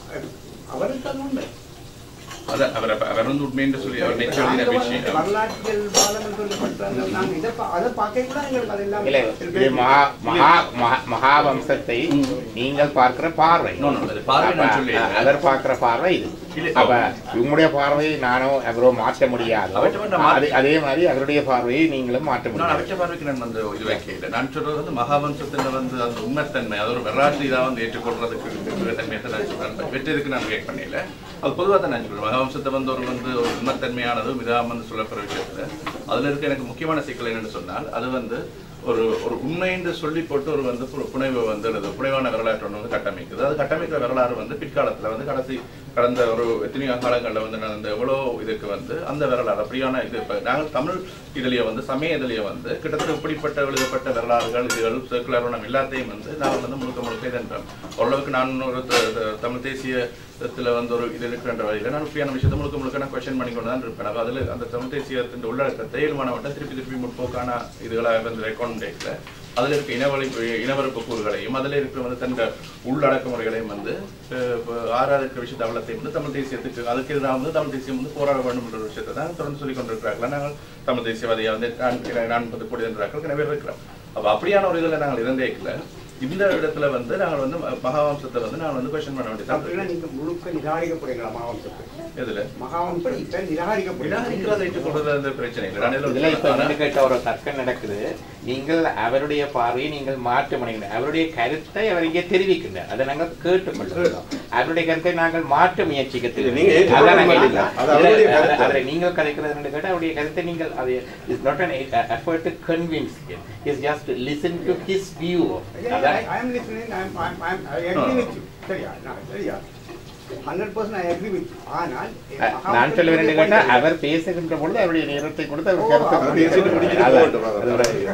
அவருக்கு அது உண்மை அதான் அவர் அப்ப- அவர் வந்து உண்மைன்னு சொல்லி அவர் நெச்சு எழுதின விஷயம் வரலாற்றியல் பாலம் சொல்லப்பட்ட நாங்க இதை பா- அதை பார்க்க கூட எங்களுக்கு அதெல்லாம் இல்ல இது மகா மகா மகா- மகாவம்சத்தை நீங்கள் பார்க்கிற பார்வை No, no, அது பார்வை நான் அப்ப, சொல்லல. அவர் பார்க்கிற பார்வை இது இல்ல. அப்ப உங்களுடைய பார்வையை நானோ அவரோ மாற்ற முடியாது அவற்றை வந்து மாற்ற- அதே அதே மாதிரி அவருடைய பார்வையை நீங்களும் மாற்ற நான் முடியாது அவற்றை பார்வைக்கு நான் வந்து இது வைக்கல நான் சொல்றது வந்து மகாவம்சத்துல வந்து அந்த உண்மைத்தன்மை அது ஒரு வரலாற்று இதாக வந்து ஏற்றுக்கொள்றதுக்கு இருக்கிற தன்மையை நான் சொல்றேன் வெற்றிற்கு நான் கேட்க பண்ணல அது பொதுவாக தான் நான் சொல்றேன் மகாவம்சத்தை வந்து ஒரு வந்து ஒரு உண்மைத்தன்மையானதும் இதாக வந்து சொல்லப்படுற விஷயத்துல அதுல இருக்க எனக்கு முக்கியமான சிக்கல் என்னன்னு சொன்னால் அது வந்து ஒரு ஒரு உண்மை என்று சொல்லி போட்டு ஒரு வந்து பு- புனைவு வந்து எழுது புனைவான வரலாற்று ஒன்று வந்து கட்டமைக்குது அது கட்டமைக்கிற வரலாறு வந்து பிற்காலத்துல வந்து கடைசி கடந்த ஒரு எத்தனையோ காலங்களில் வந்து நடந்த எவ்வளோ இதுக்கு வந்து அந்த வரலாறு அப்படியான இது இப்போ நாங்கள் தமிழ் இதுலயே வந்து சமய இதுலயே வந்து கிட்டத்தட்ட இப்படிப்பட்ட எழுதப்பட்ட வரலாறுகள் இதுகள் சர்க்குலர் எல்லாத்தையும் வந்து நாங்கள் வந்து முழுக்க முழுக்க இதன்றோம் ஓரளவுக்கு நான் ஒரு த- த- தமிழ் தேசியத்துல வந்து ஒரு இது இருக்கின்ற வகையில் நான் இப்படியான விஷயத்தை முழுக்க முழுக்க நான் கொஸ்டின் பண்ணி கொண்டு தான் இருப்பேன் அப்ப அதுல அந்த தமிழ் தேசியத்தின் உள்ளடக்கத்தை ஏழுமானவட்ட திருப்பி திருப்பி முற்போக்கான இதுகளாக வந்து ரெக்கார்ட் டேட்ல அதில் இருக்க இனவழி இனவரப்பு கூறுகளையும் அதில் இருக்கிற வந்து தன் உள்ளடக்க முறைகளையும் வந்து அஹ், இப்ப ஆறாவது இருக்கிற விஷயத்தை அவலத்தையும் வந்து தமிழ் தேசியத்துக்கு அதுக்கு எதிராக வந்து தமிழ் தேசியம் வந்து போராட வேண்டும் என்ற ஒரு விஷயத்தை தான் தொடர்ந்து சொல்லிக் கொண்டிருக்கிறார்கள் நாங்கள் தமிழ் தேசியவாதியை வந்து நான் நான் பத்து கோடி என்றார்கள் நிறைய பேர் இருக்கிறோம் அப்போ அப்படியான ஒரு இதில் நாங்கள் இருந்தே இல்லை இந்த இடத்துல வந்து நாங்கள் வந்து ம- மகாவம்சத்தை வந்து நாங்கள் வந்து கொஸ்டின் பண்ண வேண்டியது அப்படின்னா நீங்க முழுக்க நிராகரிக்கப்படுங்களா மகாவம்சத்தை எதுல மகாவம்சத்தை நிராகரிக்கப்படுங்க நிராகரிக்கிறதை ஏற்றுக்கொள்றது அந்த பிரச்சனை இல்லை நான் இதுல இப்ப ஆனா- வந்து கேட்ட ஒரு தர்க்கம் நடக்குது நீங்கள் அவருடைய பார்வையை நீங்கள் மாற்ற முடியுங்க அவருடைய கருத்தை அவர் இங்கே தெரிவிக்கின்றார் அதை நாங்கள் கேட்டு கொள்கிறோம் அவருடைய கருத்தை நாங்கள் மாற்ற முயற்சிக்க இல்ல, நீங்க ஏற்றுக்கொள்ள அதான் நாங்கள் மாட்டீங்க. இல்லை. அது அவருடைய இல்லை, கருத்து. அதை நீங்கள் கதைக்கிறது என்று கேட்டால் அவருடைய கருத்தை நீங்கள் அது is not an effort to convince is just listen to his view அதான் I am listening, I am, I am, I am, I agree with you. சரியா நான் சரியா hundred percent I agree with ஆனால் நான் சொல்ல வேண்டும் கேட்டால் அவர் பேசுகின்ற பொழுது அவருடைய நேரத்தை கொடுத்து அவர் ஓ, கருத்தை அவர் முடிக்க பேசிட்டு முடிச்சுட்டு அதான். போகட்டும், அதான்.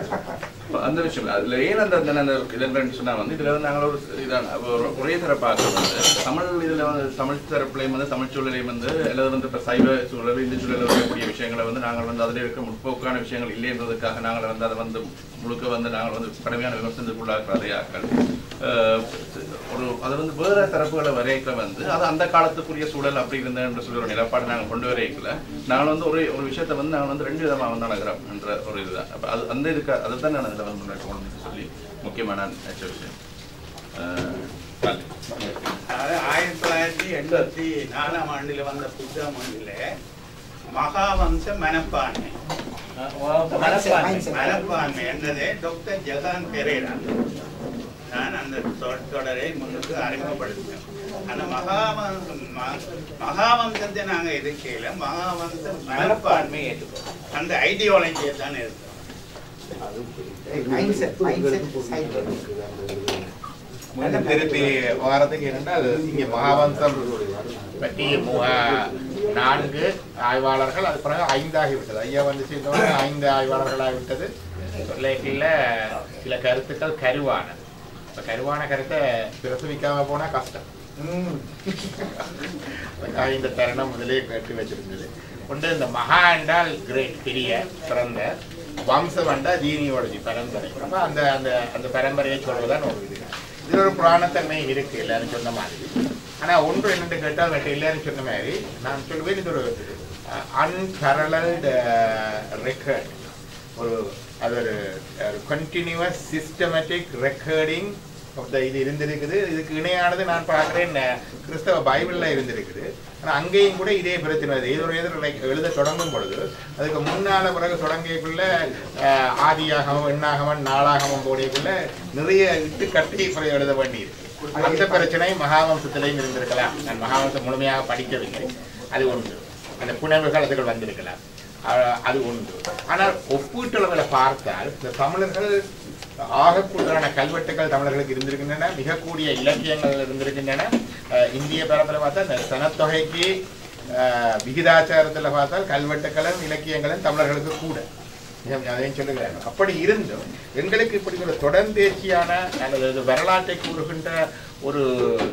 அதோட- அந்த விஷயம் இல்ல. அதுல ஏன் அந்த அந்த- அந்த இதுன்னு சொன்னா வந்து இதுல வந்து நாங்கள் ஒரு இதான ஒரு ஒரே தரப்பாக வந்து தமிழ் இதுல வந்து தமிழ் தரப்புலையும் வந்து தமிழ் சூழலையும் வந்து அல்லது வந்து இப்ப சைவ சூழல் இந்த சூழலில் இருக்கக்கூடிய விஷயங்களை வந்து நாங்கள் வந்து அதில் இருக்க முற்போக்கான விஷயங்கள் இல்லைன்றதுக்காக நாங்கள் வந்து அதை வந்து முழுக்க வந்து நாங்கள் வந்து கடுமையான விமர்சனத்துக்குள்ளாக்குற அதே ஆட்கள் அஹ், ஒரு அது வந்து வேற தரப்புகளை வரையக்க வந்து அது அந்த காலத்துக்குரிய சூழல் அப்படி இருந்தது என்று சொல்லி ஒரு நிலப்பாடு நாங்கள் கொண்டு வரைக்கல நாங்கள் வந்து ஒரு ஒரு விஷயத்தை வந்து நாங்கள் வந்து ரெண்டு விதமாக வந்து அணுகிறோம் என்ற ஒரு இதுதான் அப்போ அது அந்த இதுக்கு அதை தான் நான் அதில் வந்து முன்னாடி கொண்டு சொல்லி முக்கியமான நினைச்ச விஷயம் அஹ், நன்றி. அதாவது ஆயிரத்தி தொள்ளாயிரத்தி எண்பத்தி நாலாம் ஆண்டுல வந்த புத்தகம் ஒன்றில் மகாவம்ச மனப்பான்மை Mindset. மனப்பான்மை என்றதை டாக்டர் ஜகான் பெரேரா நான் அந்த தொ- தொடரை முன்னுக்கு அறிமுகப்படுத்தினேன் அந்த மகாவம்சம் ம- மகாவம்சத்தை நாங்க எதிர்க்கையில மகாவம்ச மனப்பான்மை ஏற்றுக்கோம் அந்த ஐடியாலஜியை தான் இருக்கோம் mindset, mindset, side. மீண்டும் திருப்பி வாரத்துக்கு இருந்தால் இங்கே மகாவம்சம் பற்றி மு- ஆ, நான்கு ஆய்வாளர்கள் அது பிறகு ஐந்தாகிவிட்டது ஐயா வந்து சேர்ந்தவங்க ஐந்து ஆய்வாளர்களாகிவிட்டது சொல்லிக்கல சில கருத்துக்கள் கருவான இப்போ கருவான கருத்தை பிரசவிக்காம போனால் கஷ்டம் அதுக்காக இந்த தருணம் முதலே கேட்டு வச்சிருந்தது ஒன்று இந்த மகா என்றால் கிரேட் பெரிய பிறந்த வம்சம் என்றால் ஜீனியோலஜி பரம்பரை அப்ப அந்த அந்த அந்த பரம்பரையை சொல்வதுதான் ஒரு இது இதுல ஒரு புராணத்தன்மை இருக்கு எல்லாரும் சொன்ன மாதிரி ஆனா ஒன்று என்னென்று கேட்டால் மற்ற எல்லாரும் சொன்ன மாதிரி நான் சொல்லுவேன் இது ஒரு அன்பரலல்டு ரெக்கார்ட் ஒரு அது ஒரு கண்டினியூஸ் சிஸ்டமேட்டிக் ரெக்கார்டிங் இது இருந்திருக்குது இதுக்கு இணையானது நான் பார்க்குறேன் கிறிஸ்தவ பைபிளில் இருந்திருக்குது ஆனால் அங்கேயும் கூட இதே பிரச்சனை வருது ஏதோ ஒரு எதிர் எழுத தொடங்கும் பொழுது அதுக்கு முன்னால பிறகு தொடங்கியக்குள்ள அஹ், ஆதியாகமம் எண்ணாகமம் நாளாகமம் போடியக்குள்ள நிறைய இட்டு கட்டி பிறகு எழுத வேண்டியிருக்கு அந்த பிரச்சனை மகாவம்சத்திலையும் இருந்திருக்கலாம் நான் மகாவம்சம் முழுமையாக படிக்கவில்லை அது ஒன்று அந்த புனவுகள் அதுகள் வந்திருக்கலாம் அஹ், அது ஒன்று ஆனால் ஒப்பீட்டளவில் பார்த்தால் இந்த தமிழர்கள் ஆகக்கூடான கல்வெட்டுகள் தமிழர்களுக்கு இருந்திருக்கின்றன மிக கூடிய இலக்கியங்கள் இருந்திருக்கின்றன அஹ், இந்திய பரப்பில் பார்த்தா இந்த சனத்தொகைக்கு அஹ், விகிதாச்சாரத்தில் பார்த்தால் கல்வெட்டுகளும் இலக்கியங்களும் தமிழர்களுக்கு கூட மிக- அதையும் சொல்லுகிறாங்க அப்படி இருந்தும் எங்களுக்கு இப்படி ஒரு தொடர்ந்தேர்ச்சியான அல்லது ஒரு வரலாற்றை கூறுகின்ற ஒரு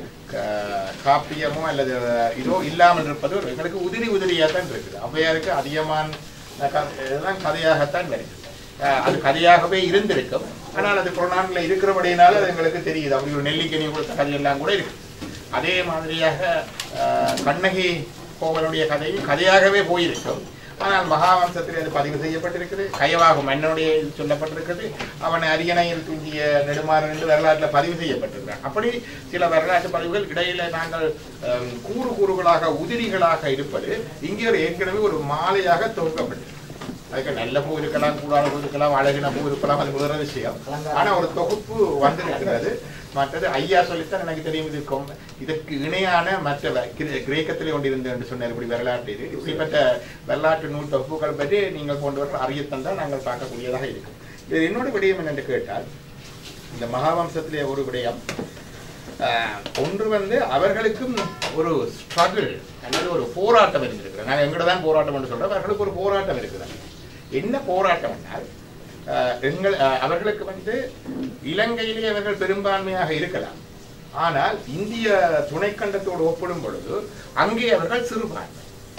க- காப்பியமோ அல்லது இதோ இல்லாமல் இருப்பது ஒரு எங்களுக்கு உதிரி உதிரியாக தான் இருக்குது ஔவையாருக்கு அதிகமான க- இதெல்லாம் கதையாகத்தான் வருது அஹ் அது கதையாகவே இருந்திருக்கும் ஆனால் அது புறநாட்டில் இருக்கிறபடியினால அது எங்களுக்கு தெரியுது அப்படி ஒரு நெல்லிக்கனி கொடுத்த கதையெல்லாம் கூட இருக்கு அதே மாதிரியாக அஹ், கண்ணகி கோவலுடைய கதையும் கதையாகவே போயிருக்கும் ஆனால் மகாவம்சத்தில் அது பதிவு செய்யப்பட்டிருக்குது கயவாகும் மன்னனுடைய இது சொல்லப்பட்டிருக்கிறது அவன் அரியணையில் தூங்கிய நெடுமாறன் என்று வரலாற்றில் பதிவு செய்யப்பட்டிருக்கிறான் அப்படி சில வரலாற்று பதிவுகள் இடையில நாங்கள் அஹ், கூறு கூறுகளாக உதிரிகளாக இருப்பது இங்கே ஒரு ஏற்கனவே ஒரு மாலையாக தொகுக்கப்பட்டிருக்கு அதுக்கு நல்ல பூ இருக்கலாம் கூடாத பூ இருக்கலாம் அழகின பூ இருக்கலாம் அது வேற விஷயம் ஆனா ஒரு தொகுப்பு வந்திருக்கிறது மற்றது ஐயா சொல்லித்தான் எனக்கு தெரியும் இது கொம்- இதற்கு இணையான மற்ற வ- கிரே- கிரேக்கத்திலே ஒன்று இருந்து என்று சொன்னார் இப்படி வரலாற்று இது இப்படிப்பட்ட வரலாற்று நூல் தொகுப்புகள் பற்றி நீங்கள் போன்றவர்கள் அறியத்தந்தால் நாங்கள் பார்க்கக்கூடியதாக இருக்கும் இது என்னோட விடயம் என்னென்று கேட்டால் இந்த மகாவம்சத்திலே ஒரு விடயம் ஆஹ், ஒன்று வந்து அவர்களுக்கும் ஒரு ஸ்ட்ரகிள் அல்லது ஒரு போராட்டம் இருந்திருக்கிறது நாங்கள் எங்கட தான் போராட்டம் என்று சொல்றோம் அவர்களுக்கு ஒரு போராட்டம் இருக்குது என்ன போராட்டம் என்றால் ஆஹ், எங்கள் ஆஹ், அவர்களுக்கு வந்து இலங்கையிலே அவர்கள் பெரும்பான்மையாக இருக்கலாம் ஆனால் இந்திய துணைக்கண்டத்தோடு ஒப்பிடும் பொழுது அங்கே அவர்கள் சிறுபான்மை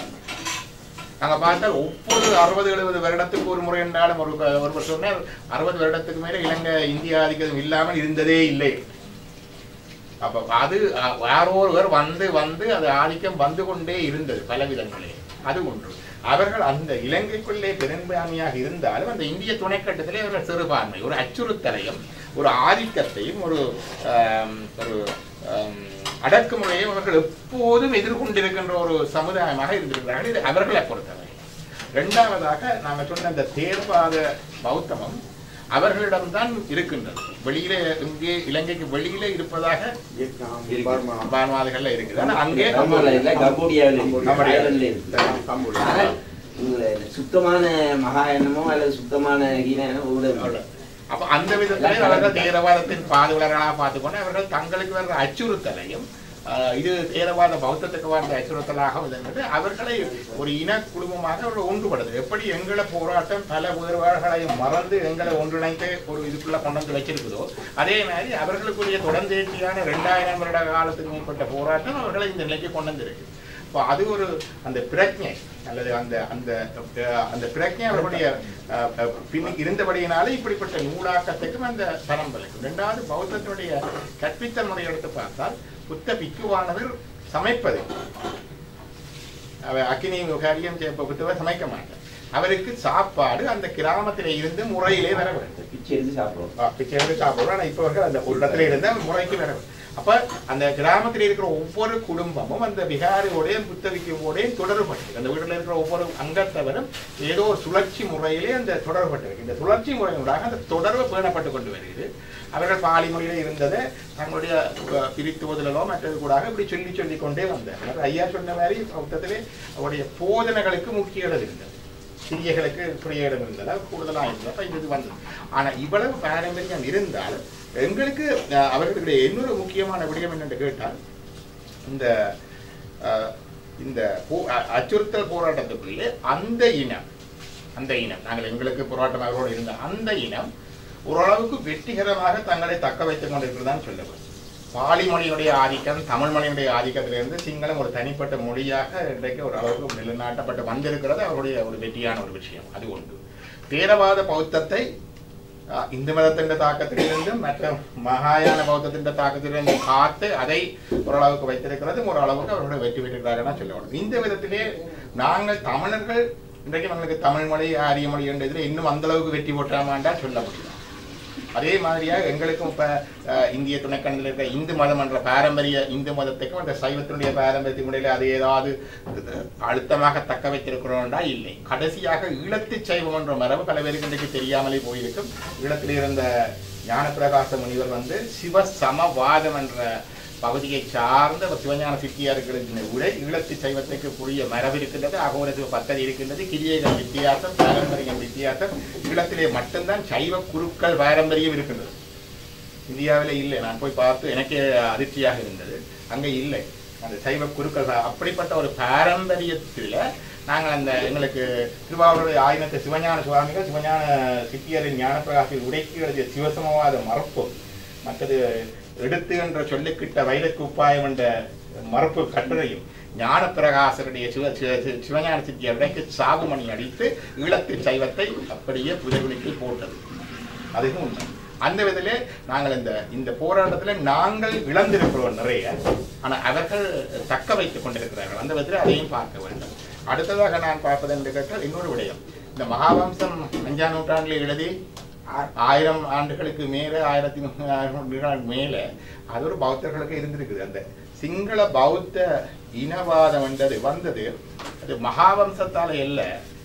அங்க பார்த்தால் ஒவ்வொரு அறுபது எழுபது வருடத்துக்கு ஒரு முறை என்றாலும் ஒரு ஒருவர் சொன்னார் அறுபது வருடத்துக்கு மேல இலங்கை இந்திய ஆதிக்கம் இல்லாமல் இருந்ததே இல்லை அப்ப அது அஹ், யாரோ ஒருவர் வந்து வந்து அது ஆதிக்கம் வந்து கொண்டே இருந்தது பல விதங்களே அது ஒன்று அவர்கள் அந்த இலங்கைக்குள்ளே பெரும்பான்மையாக இருந்தாலும் அந்த இந்திய துணைக்கட்டத்திலே அவர்கள் சிறுபான்மை ஒரு அச்சுறுத்தலையும் ஒரு ஆதிக்கத்தையும் ஒரு ஆம், ஒரு ஆம், அடக்குமுறையும் அவர்கள் எப்போதும் எதிர்கொண்டிருக்கின்ற ஒரு சமுதாயமாக இருந்திருக்கிறார்கள் இது அவர்களை பொறுத்தவரை இரண்டாவதாக நாங்கள் சொன்ன அந்த தேர்வாத பௌத்தமும் அவர்களிடம்தான் இருக்கின்றது வெளியில இங்கே இலங்கைக்கு வெளியில இருப்பதாக பான்வாதிகள்ல இருக்குது ஆனா அங்கே கம்போடியாவில் இல்லை, கம்போடியாவில் இருக்கு. கம்போடியா. தாய்லாந்தில் இருக்கு. ஆனால் உங்களை சுத்தமான மகா எண்ணமோ அல்லது சுத்தமான ஹீன எண்ணமோ விட அப்ப அந்த விதத்திலே அவர்கள் தேரவாதத்தின் பாதுகாவலர்களாக பார்த்துக்கொண்டு அவர்கள் தங்களுக்கு வர்ற அச்சுறுத்தலையும் ஆஹ், இது தேரவாத பௌத்தத்துக்கு வந்த அச்சுறுத்தலாக இருந்தது அவர்களை ஒரு இன குடும்பமாக அவர்கள் ஒன்றுபடுது எப்படி எங்களை போராட்டம் பல வேறுபாடுகளையும் மறந்து எங்களை ஒன்றிணைத்து ஒரு இதுக்குள்ள கொண்டு வந்து வச்சிருக்குதோ அதே மாதிரி அவர்களுக்குரிய தொடர்ந்தேர்ச்சியான ரெண்டாயிரம் வருட காலத்துக்கு மேற்பட்ட போராட்டம் அவர்களை இந்த நிலைக்கு கொண்டு வந்திருக்கு இப்போ அது ஒரு அந்த பிரஜை அல்லது அந்த அந்த அஹ், அந்த பிரஜை அவர்களுடைய அஹ், அஹ், பின்னுக்கு இருந்தபடியினாலே இப்படிப்பட்ட நூலாக்கத்துக்கும் அந்த பரம்பலுக்கும் ரெண்டாவது பௌத்தத்தினுடைய கற்பித்தல் முறை எடுத்து பார்த்தால் புத்த பிக்குவானவர் சமைப்பது அவர் அக்கினி காரியம் புத்தவர் சமைக்க மாட்டார் அவருக்கு சாப்பாடு அந்த கிராமத்திலே இருந்து முறையிலே வர வேண்டும் பிச்சை எடுத்து சாப்பிடுவோம் ஆ, பிச்சை எடுத்து சாப்பிடுறோம் ஆனா இப்ப அவர்கள் அந்த ஒரு இடத்துல இருந்து அந்த முறைக்கு வர வேண்டும். அப்ப அந்த கிராமத்தில் இருக்கிற ஒவ்வொரு குடும்பமும் அந்த விகாரியோடையும் புத்தகிக்கோடையும் தொடர்பட்டு அந்த வீட்டில் இருக்கிற ஒவ்வொரு அங்கத்தவரும் ஏதோ ஒரு சுழற்சி முறையிலே அந்த தொடர்பட்டிருக்கு இந்த சுழற்சி முறையினூடாக அந்த தொடர்பு பேணப்பட்டு கொண்டு வருகிறது அவர்கள் பாலி மொழியில இருந்ததை தங்களுடைய அஹ், பிரித்துவதிலோ மற்றது கூட இப்படி சொல்லி சொல்லி கொண்டே வந்தார் ஐயா சொன்ன மாதிரி மொத்தத்திலே அவருடைய போதனைகளுக்கு முக்கிய இடம் இருந்தது சிறியர்களுக்கு புரிய இடம் இருந்ததா கூடுதலாக இருந்தது அப்ப இது வந்தது ஆனா இவ்வளவு பாரம்பரியம் இருந்தால் எங்களுக்கு அஹ், அவர்களுடைய இன்னொரு முக்கியமான விடயம் என்னென்று கேட்டால் இந்த அஹ், இந்த போ- அ- அச்சுறுத்தல் போராட்டத்துக்குள்ளே அந்த இனம் அந்த இனம் நாங்கள் எங்களுக்கு போராட்டம் அவரோடு இருந்த அந்த இனம் ஓரளவுக்கு வெற்றிகரமாக தங்களை தக்க வைத்துக் கொண்டிருக்கிறதான் சொல்ல வேண்டும் பாலி மொழியுடைய ஆதிக்கம் தமிழ் மொழியுடைய ஆதிக்கத்திலிருந்து சிங்களம் ஒரு தனிப்பட்ட மொழியாக இன்றைக்கு ஒரு அளவுக்கு நிலைநாட்டப்பட்டு வந்திருக்கிறது அவருடைய ஒரு வெற்றியான ஒரு விஷயம் அது ஒன்று தேரவாத பௌத்தத்தை அஹ், இந்து மதத்தின் தாக்கத்திலிருந்தும் மற்ற மகாயான பௌத்தத்தின் தாக்கத்திலிருந்து காத்து அதை ஓரளவுக்கு வைத்திருக்கிறது ஓரளவுக்கு அவருடைய வெற்றி பெற்றிருக்கிறார்கள் சொல்ல வேண்டும் இந்த விதத்திலே நாங்கள் தமிழர்கள் இன்றைக்கு எங்களுக்கு தமிழ் மொழி ஆரிய மொழி என்ற இதில் இன்னும் அந்த அளவுக்கு வெற்றி போட்டாமாண்டா சொல்ல முடியும் அதே மாதிரியாக எங்களுக்கும் இப்ப அஹ், இந்திய துணைக்கண்டத்தில் இருக்க இந்து மதம் என்ற பாரம்பரிய இந்து மதத்துக்கும் அந்த சைவத்தினுடைய பாரம்பரியத்தின் முறையில் அது ஏதாவது அஹ், அழுத்தமாக தக்க வைத்திருக்கிறோம்டா இல்லை கடைசியாக ஈழத்து சைவம் என்ற மரபு பல பேருக்கு இன்றைக்கு தெரியாமலே போயிருக்கும் ஈழத்தில் இருந்த ஞானப்பிரகாச முனிவர் வந்து சிவ சமவாதம் என்ற பகுதியை சார்ந்த சிவஞான சித்தியாருக்கு எழுதின உரை ஈழத்து சைவத்துக்கு புரிய மரபு இருக்கின்றது அகோர சிவ பத்ததி இருக்கின்றது கிரியைகள் வித்தியாசம் பாரம்பரியம் வித்தியாசம் ஈழத்திலே மட்டும்தான் சைவ குருக்கள் பாரம்பரியம் இருக்கின்றது இந்தியாவிலே இல்லை நான் போய் பார்த்து எனக்கே அதிர்ச்சியாக இருந்தது அங்கே இல்லை அந்த சைவ குருக்கள் பா- அப்படிப்பட்ட ஒரு பாரம்பரியத்தில் நாங்கள் அந்த எங்களுக்கு திருவாரூர் ஆயினத்தை சிவஞான சுவாமிகள் சிவஞான சித்தியரின் ஞானப்பிரகாசில் உடைக்கு எழுதிய சிவசமவாத மறுப்பு மற்றது எடுத்து என்ற சொல்லுக்கிட்ட வயலுக்கு உப்பாயம் என்ற மறுப்பு கட்டுரையும் ஞானப்பிரகாசருடைய சிவ சிவ- சிவ- சிவஞான சித்தியர் உடைக்கு சாவுமணி அடித்து ஈழத்து சைவத்தை அப்படியே புதைகுலிக்கு போட்டது அதுவும் உண்மை அந்த விதத்திலே நாங்கள் இந்த இந்த போராட்டத்தில் நாங்கள் இழந்திருக்கிறோம் நிறைய ஆனால் அவர்கள் தக்க வைத்துக் கொண்டிருக்கிறார்கள் அந்த விதத்தில் அதையும் பார்க்க வேண்டும் அடுத்ததாக நான் பார்ப்பது என்று கேட்டால் இன்னொரு விடயம் இந்த மகாவம்சம் அஞ்சாம் நூற்றாண்டில் எழுதி ஆ- ஆயிரம் ஆண்டுகளுக்கு மேலே ஆயிரத்தி நூ- ஆயிரம் ஆண்டுகளுக்கு மேலே அது ஒரு பௌத்தர்களுக்கு இருந்திருக்குது அந்த சிங்கள பௌத்த இனவாதம் என்றது வந்தது அது மகாவம்சத்தால இல்லை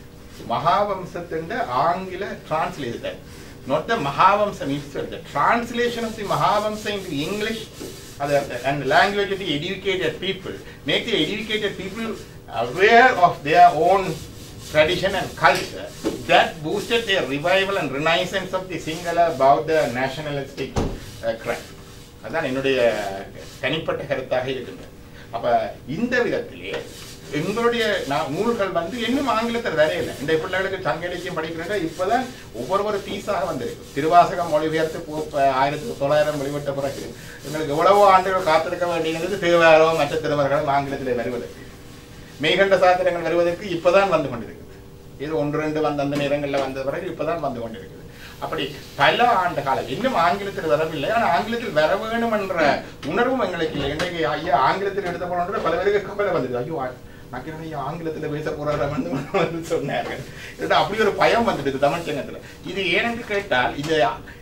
மகாவம்சத்தின் ஆங்கில translator not the Mahavamsa itself. The translation of the Mahavamsa into English uh, the- and the language of the educated people make the educated people aware of their own tradition and culture. That boosted their revival and renaissance of the Sinhala Bauddha nationalistic uh, craft. அதான் என்னுடைய தனிப்பட்ட கருத்தாக இருக்கின்றது அப்ப இந்த விதத்திலே எங்களுடைய நா- நூல்கள் வந்து இன்னும் ஆங்கிலத்தில் வேற இல்லை இந்த பிள்ளைகளுக்கு சங்க இலக்கியம் படிக்கிறாங்க இப்பதான் ஒவ்வொரு பீஸாக வந்திருக்கு திருவாசகம் மொழிபெயர்த்து போ- ப- ஆயிரத்தி தொள்ளாயிரம் வெளிவிட்ட பிறகு எங்களுக்கு எவ்வளவோ ஆண்டுகள் காத்திருக்க வேண்டியது தேவாரம் மற்ற திருமர்களும் ஆங்கிலத்தில் வருவது மெய்கண்ட சாத்திரங்கள் வருவதற்கு இப்பதான் வந்து கொண்டிருக்குது இது ஒன்று ரெண்டு வந்த அந்த நேரங்களில் வந்த பிறகு இப்பதான் வந்து கொண்டிருக்குது அப்படி பல ஆண்டு காலம் இன்னும் ஆங்கிலத்தில் வரவில்லை ஆனால் ஆங்கிலத்தில் வர வேணும் என்ற உணர்வும் எங்களுக்கு இல்லை இன்றைக்கு ஐயா ஆங்கிலத்தில் எடுத்த போன பல பேருக்கு கவலை வந்தது ஐயோ ஆ- மக்கள் ஐயா ஆங்கிலத்தில் பேச போறாரு வந்து சொன்னார்கள் இதுதான் அப்படி ஒரு பயம் வந்துடுது தமிழ் சங்கத்துல இது ஏனென்று கேட்டால் இது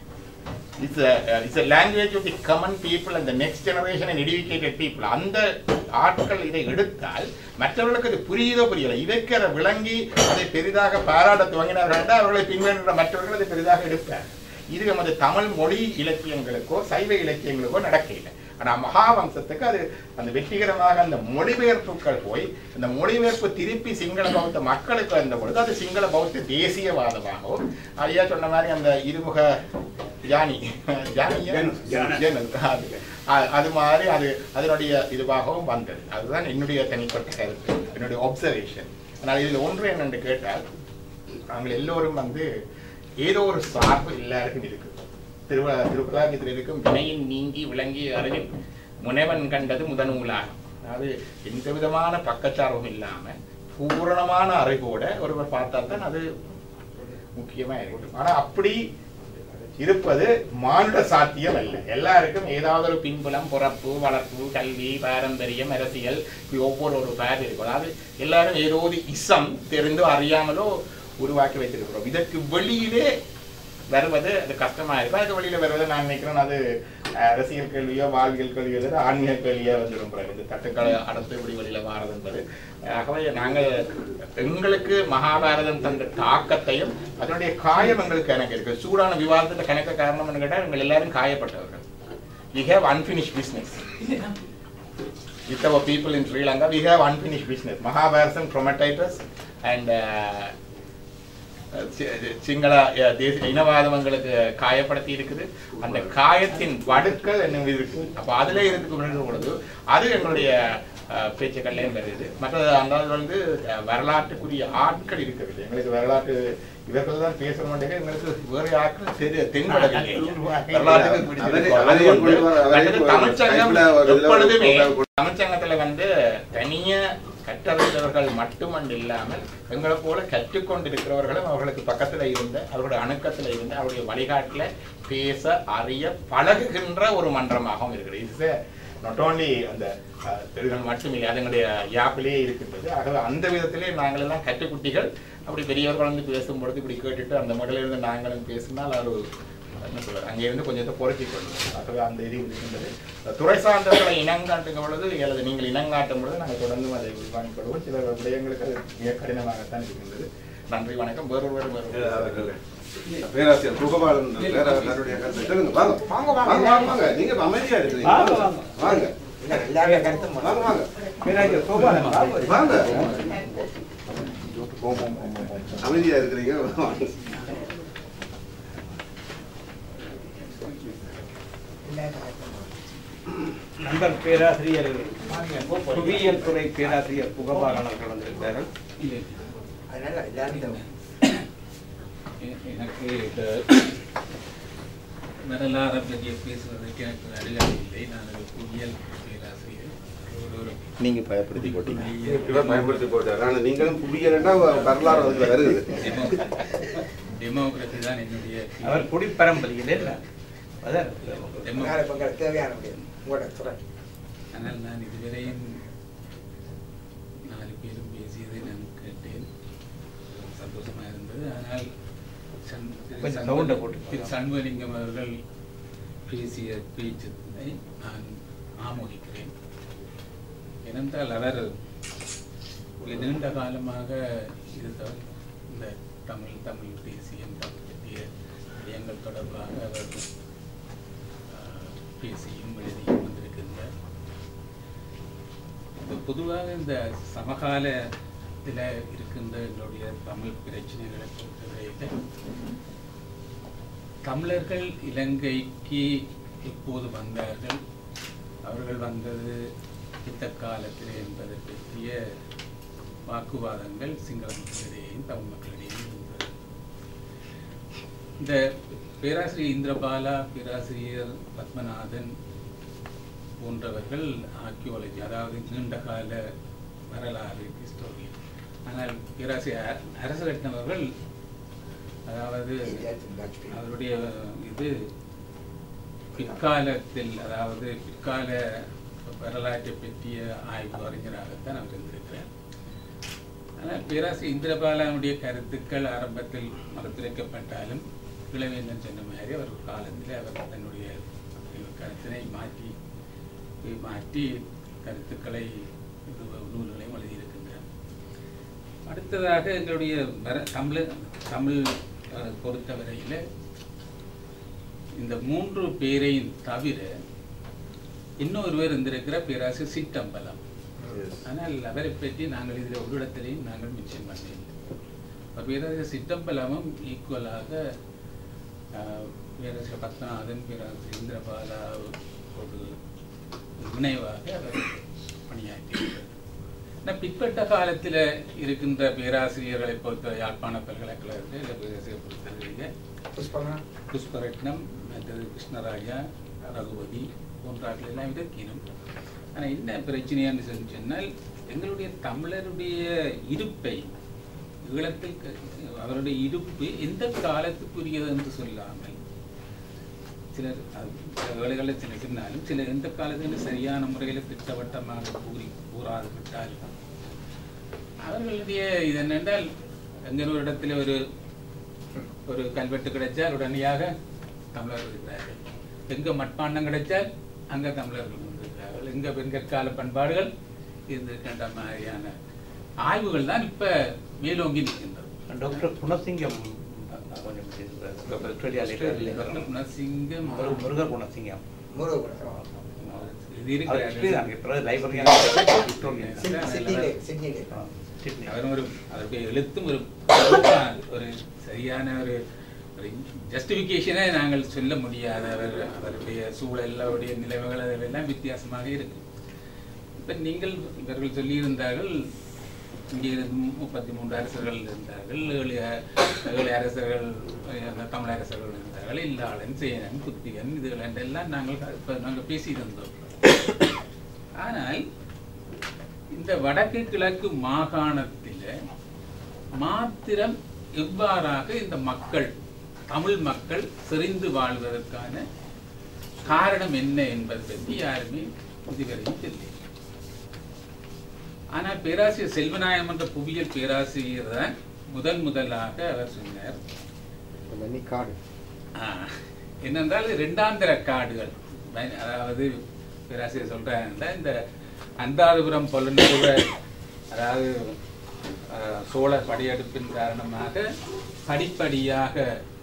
it's it's a language of the common people and the next generation and educated people அந்த ஆட்கள் இதை எடுத்தால் மற்றவர்களுக்கு அது புரியுதோ புரியல இதற்கு அதை விளங்கி அதை பெரிதாக பாராட்ட துவங்கினார்கள் என்றால் அவர்களை பின்வருகிற மற்றவர்கள் அதை பெரிதாக எடுப்பார் இது நமது தமிழ் மொழி இலக்கியங்களுக்கோ சைவ இலக்கியங்களுக்கோ நடக்கல ஆனா மகாவம்சத்துக்கு அது அந்த வெற்றிகரமாக அந்த மொழிபெயர்ப்புகள் போய் அந்த மொழிபெயர்ப்பு திருப்பி சிங்கள பௌத்த மக்களுக்கு வந்த பொழுது அது சிங்கள பௌத்த தேசியவாதமாகவும் ஐயா சொன்ன மாதிரி அந்த இருமுக ஜானி ஜானியா? ஜனல். அது அ- அது மாதிரி அது அதனுடைய இதுவாகவும் வந்தது அதுதான் என்னுடைய தனிப்பட்ட கருத்து என்னுடைய ஒப்சர்வேஷன் ஆனால் இதில் ஒன்று என்னென்று கேட்டால் நாங்கள் எல்லோரும் வந்து ஏதோ ஒரு சார்பு எல்லாருக்கும் இருக்கு திருவ திருக்குலாங்கத்தில் இருக்கும் வினையின் நீங்கி விளங்கி அறிவின் முனைவன் கண்டது முதனூலாகும் அதாவது எந்த விதமான பக்கச்சார்பும் இல்லாம பூரணமான அறிவோட ஒருவர் பார்த்தால் தான் அது முக்கியமா இருக்கும் ஆனா அப்படி இருப்பது மானுட சாத்தியம் அல்ல எல்லாருக்கும் ஏதாவது ஒரு பின்புலம் பிறப்பு வளர்ப்பு கல்வி பாரம்பரியம் அரசியல் இப்படி ஒவ்வொரு ஒரு பேர் இருக்கும் அதாவது எல்லாரும் ஏதோ ஒரு இசம் தெரிந்தோ அறியாமலோ உருவாக்கி வைத்திருக்கிறோம் இதற்கு வெளியிலே வருவது அது கஷ்டமா இருக்கும் அதுக்கு வெளியில வருவது நான் நினைக்கிறேன் அது அரசியல் கேள்வியோ வாழ்வியல் கேள்வியோ இல்லை, ஆன்மீக கேள்வியோ வந்துடும் பிறகு இந்த தட்டுக்களை அடர்த்து இப்படி வெளியில வாரது என்பது ஆகவே நாங்கள் எங்களுக்கு மகாபாரதம் தந்த தாக்கத்தையும் அதனுடைய காயம் எங்களுக்கு எனக்கு இருக்கு சூடான விவாதத்துல கணக்க காரணம் கேட்டால் எங்கள் எல்லாரும் காயப்பட்டவர்கள் we have unfinished business with our people in Sri Lanka we have unfinished business Mahabharata traumatized and uh, சி- சிங்கள அஹ், தேச இனவாதம் எங்களுக்கு காயப்படுத்தி இருக்குது அந்த காயத்தின் வடுக்கள் என்ன இருக்கு அப்ப அதுல இருந்து கொண்டிருக்கும் பொழுது அது எங்களுடைய அஹ், பேச்சுக்கள்லையும் வருது மற்றது அந்த வந்து அஹ், வரலாற்றுக்குரிய ஆட்கள் இருக்கவில்லை எங்களுக்கு வரலாற்று இவர்கள் தான் பேசணும் எங்களுக்கு வேறு ஆட்கள் தெரிய தென்படவில்லை வரலாற்றுக்கு பிடிச்சிருக்கோம். அது அவரையும் ஒன்று. கொண்டு வர- அவரையும் மற்றது கொண்டு வர- தமிழ்ச்சங்கம் கைப்பில ஒரு இதுல ஒரு எப்பொழுதுமே program கொண்டு- தமிழ்ச்சங்கத்துல வந்து தனிய கற்றறிந்தவர்கள் மட்டுமன்று இல்லாமல் எங்களை போல கற்றுக்கொண்டிருக்கிறவர்களும் அவர்களுக்கு பக்கத்துல இருந்து அவர்களுடைய அணுக்கத்துல இருந்து அவருடைய வழிகாட்டுல பேச அறிய பழகுகின்ற ஒரு மன்றமாகவும் இருக்கிறது இது நாட் ஓன்லி அந்த அஹ், தெருகள் மட்டுமில்லை அதுங்களுடைய யாப்பிலே இருக்கின்றது ஆகவே அந்த விதத்திலே நாங்கள் எல்லாம் கற்றுக்குட்டிகள் அப்படி பெரியவர்கள் வந்து பேசும்பொழுது இப்படி கேட்டுட்டு அந்த மகளிலிருந்து நாங்களும் பேசினால் அது என்ன சொல்றது அங்கே இருந்து கொஞ்சத்தை பொருத்தி கொள்ளும் ஆகவே அந்த இது இருக்கின்றது துறை சார்ந்தவர்களை இனங்காட்டுங்க பொழுது அல்லது நீங்கள் இனங்காட்டும் பொழுது நாங்கள் தொடர்ந்து அதை விவாதிக் கொள்வோம் சில விடயங்களுக்கு அது மிக கடினமாகத்தான் இருக்கின்றது நன்றி வணக்கம் வேறொருவர் வேறு பேராசிரியர் புகபாலன் வேற அவருடைய கருத்தை சொல்லுங்க வாங்க வாங்க, வாங்க. வாங்க வாங்க வாங்க நீங்க அமைதியா இருக்கிறீங்க வாங்க, வாங்க. வாங்க இல்ல, எல்லாருடைய கருத்தும் வாங்க வாங்க பேராசிரியர் கோபாலன் வாங்க. வாங்க அமைதியா இருக்கிறீங்க வாங்க நண்பர் பேராசிரியர் புவியியல் துறை பேராசிரியர் புகபாலன் அவர்கள் வந்திருக்கிறார்கள் அதனால எல்லாரும் எ- எனக்கு இந்த வரலாறை பற்றி பேசுவதற்கு எனக்கு அதிகாரம் இல்லை நான் ஒரு புவியியல் பேராசிரியர் ஒரு ஒரு நீங்க பயப்படுத்தி போட்டீங்க இவர் பயப்படுத்தி போட்டார் ஆனா நீங்களும் புவியலன்னா வரலாறு வந்து வருது டெமோ டெமோக்ரஸி தான் என்னுடைய அவர் குடிப்பரம்பரையில் இல்லை அதான் டெமோ உங்களுக்கு தேவையான முடியும் உங்களோட துறை ஆனால் நான் இதுவரையும் நாலு பேரும் பேசியதை நான் கேட்டேன் சந்தோஷமாக இருந்தது ஆனால் சண்- திரு கொஞ்சம் சண்முக- sound அ போட்டு திரு சண்முகலிங்கம் அவர்கள் பேசிய பேச்சை நான் ஆமோதிக்கிறேன் ஏனென்றால் அவர் ஒரு நீண்ட காலமாக இதுதான் இந்த தமிழ் தமிழ் தேசியம் தமிழ் பற்றிய விடயங்கள் தொடர்பாக அவர் ஆஹ், பேசியும் எழுதியும் வந்திருக்கின்றார் இது பொதுவாக இந்த சமகாலத்தில் இருக்கின்ற எங்களுடைய தமிழ் பிரச்சனைகளை பொறுத்தவரையில் தமிழர்கள் இலங்கைக்கு எப்போது வந்தார்கள் அவர்கள் வந்தது எந்த காலத்தில் என்பதை பற்றிய வாக்குவாதங்கள் சிங்கள மக்களிடையேயும் தமிழ் மக்களிடையேயும் இருந்தது இந்த பேராசிரியர் இந்திரபாலா பேராசிரியர் பத்மநாதன் போன்றவர்கள் ஆர்கியோலஜி அதாவது நீண்டகால வரலாறு ஹிஸ்டோரியன் ஆனால் பேராசிரியர் அரசு கட்டினவர்கள் அதாவது அவருடைய இது பிற்காலத்தில் அதாவது பிற்கால வரலாற்றை பற்றிய ஆய்வு அறிஞராகத்தான் அவர் இருந்திருக்கிறார் ஆனால் பேராசிரியர் இந்திரபாலாவுடைய கருத்துக்கள் ஆரம்பத்தில் மறுத்துரைக்கப்பட்டாலும் இளவேந்தன் சொன்ன மாதிரி அவர் ஒரு காலத்தில் அவர் தன்னுடைய கருத்தினை மாற்றி மாற்றி கருத்துக்களை இது நூல்களையும் எழுதியிருக்கின்றார் அடுத்ததாக எங்களுடைய வர தமிழ் தமிழ் அஹ், பொறுத்தவரையில் இந்த மூன்று பேரையும் தவிர இன்னொருவர் இருந்திருக்கிற பேராசிரியர் சிட்டம்பலம் ஆனால் அவரை பற்றி நாங்கள் இதில் ஒரு இடத்திலையும் நாங்கள் மிச்சம் பண்ணவில்லை அப்ப பேராசிரியர் சிட்டம்பலமும் ஈக்குவலாக ஆஹ், பேராசிரியர் பத்மநாதன் பேராசிரியர் இந்திரபாலா ஒரு இணைவாக அவர் பணியாற்றியிருக்கிறார் ஆனால் பிற்பட்ட காலத்தில் இருக்கின்ற பேராசிரியர்களை பொறுத்த யாழ்ப்பாண பல்கலைக்கழகத்தில் இல்லை பேராசிரியர் பொறுத்தவரையில் புஷ்பகா புஷ்பரட்னம் மற்றது கிருஷ்ணராஜா ரகுபதி போன்றார்கள் எல்லாம் இருக்கணும் ஆனால் என்ன பிரச்சனையான்னு சொல்லி சொன்னால் எங்களுடைய தமிழருடைய இருப்பை ஈழத்தில் க- அவருடைய இருப்பு எந்த காலத்துக்குரியது என்று சொல்லாமல் சிலர் அது சில வேளைகளில் சில சொன்னாலும் சில எந்த காலத்தில் சரியான முறையில் திட்டவட்டமாக கூறி கூறாது விட்டாலும் அவர்களுடைய இது என்னென்றால் எங்கள் ஒரு இடத்துல ஒரு ஒரு கல்வெட்டு கிடைச்சால் உடனடியாக தமிழர்கள் இருக்கிறார்கள் எங்க மட்பாண்டம் கிடைச்சால் அங்க தமிழர்கள் வந்திருக்கிறார்கள் எங்க பெண்கற்கால பண்பாடுகள் இருந்திருக்கின்ற மாதிரியான ஆய்வுகள் தான் இப்ப மேலோங்கி நிற்கின்றது டாக்டர் குணசிங்கம் கொஞ்சம் பேசுகிறார். டாக்டர் ஆஸ்திரேலியாவில் டாக்டர் குணசிங்கம் முரு- முருகர் குணசிங்கம் இது அவர் history தான். இருக்கிறார் இப்ப librarian historian. சிட்னிலே சிட்னிலே Sydney. அவரும் ஒரு அவருடைய எழுத்தும் ஒரு ஒரு சரியான ஒரு ஒரு ஜஸ்டிஃபிகேஷனை நாங்கள் சொல்ல முடியாத அவர் அவருடைய சூழல் அவருடைய நிலைமைகள் அதெல்லாம் வித்தியாசமாக இருக்கு இப்ப நீங்கள் இவர்கள் சொல்லியிருந்தார்கள் இங்கே இருந்து முப்பத்தி மூன்று அரசர்கள் இருந்தார்கள் ஏழு ஏழு அரசர்கள் அஹ், தமிழ் அரசர்கள் இருந்தார்கள் இல்லாளன் சேனன் குத்தியன் இதுகள் எல்லாம் நாங்கள் இப்ப நாங்கள் பேசியிருந்தோம் ஆனால் இந்த வடக்கு கிழக்கு மாகாணத்தில் மாத்திரம் எவ்வாறாக இந்த மக்கள் தமிழ் மக்கள் செறிந்து வாழ்வதற்கான காரணம் என்ன என்பது பற்றி யாருமே இதுவரையும் தெரியல ஆனால் பேராசிரியர் செல்வநாயகம் என்ற புவியியல் பேராசிரியர் தான் முதன் முதலாக அவர் சொன்னார் காடு ஆ, என்னென்றால் இரண்டாந்திர காடுகள் மை- அதாவது பேராசிரியர் சொல்றாங்க இந்த அந்தாதிபுரம் பொலனருவ அதாவது ஆ, சோழ படையெடுப்பின் காரணமாக படிப்படியாக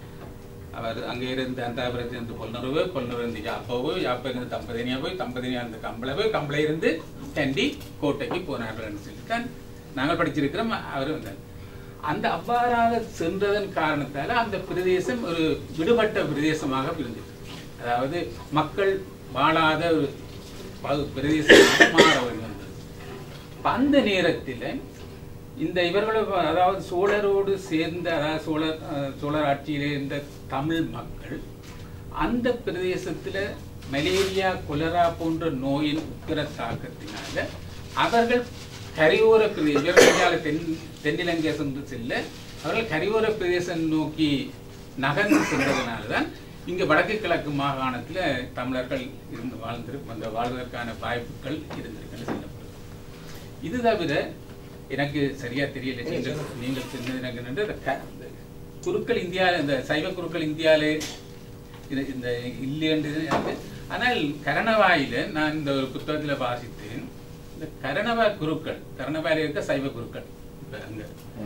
அவர் அங்கே இருந்து அந்தாபுரத்தில் இருந்து பொல்லுறவு பொல்லுறவு இருந்து யாப்போவு யாப்போ இருந்து தம்பதினியா போய் தம்பதினியா இருந்து கம்பளவு கம்பளை இருந்து கண்டி கோட்டைக்கு போனார்கள் சொல்லித்தான் நாங்கள் படிச்சிருக்கிறோம் அவர் வந்தார் அந்த அவ்வாறாக சென்றதன் காரணத்தால அந்த பிரதேசம் ஒரு விடுபட்ட பிரதேசமாக பிரிந்தது அதாவது மக்கள் வாழாத ஒரு பகு- பிரதேசமாக மாற வந்தது அப்ப அந்த நேரத்தில் இந்த இவர்களும் அதாவது சோழரோடு சேர்ந்த அதாவது சோழர் அஹ், சோழர் ஆட்சியிலே இருந்த தமிழ் மக்கள் அந்த பிரதேசத்துல மலேரியா கொலரா போன்ற நோயின் உக்கிர தாக்கத்தினால அவர்கள் கரையோர பிரதேசம் இவர்களால தென் தென்னிலங்கை சென்று செல்ல அவர்கள் கரையோர பிரதேசம் நோக்கி நகர்ந்து சென்றதுனால தான் இங்க வடக்கு கிழக்கு மாகாணத்துல தமிழர்கள் இருந்து வாழ்ந்திரு அந்த வாழ்வதற்கான வாய்ப்புகள் இருந்திருக்குன்னு சொல்லப்படுது இது தவிர எனக்கு சரியா தெரியல நீங்கள் நீங்கள் சொன்னது எனக்கு என்னன்னா, இந்த க- இந்த குருக்கள் இந்தியாவில் இந்த சைவ குருக்கள் இந்தியாவிலே இது இந்த இல்லைன்றது எனக்கு ஆனால் கரணவாயில நான் இந்த ஒரு புத்தகத்துல வாசித்தேன் இந்த கரணவா குருக்கள் கரணவாயில இருக்க சைவ குருக்கள் இப்ப அங்க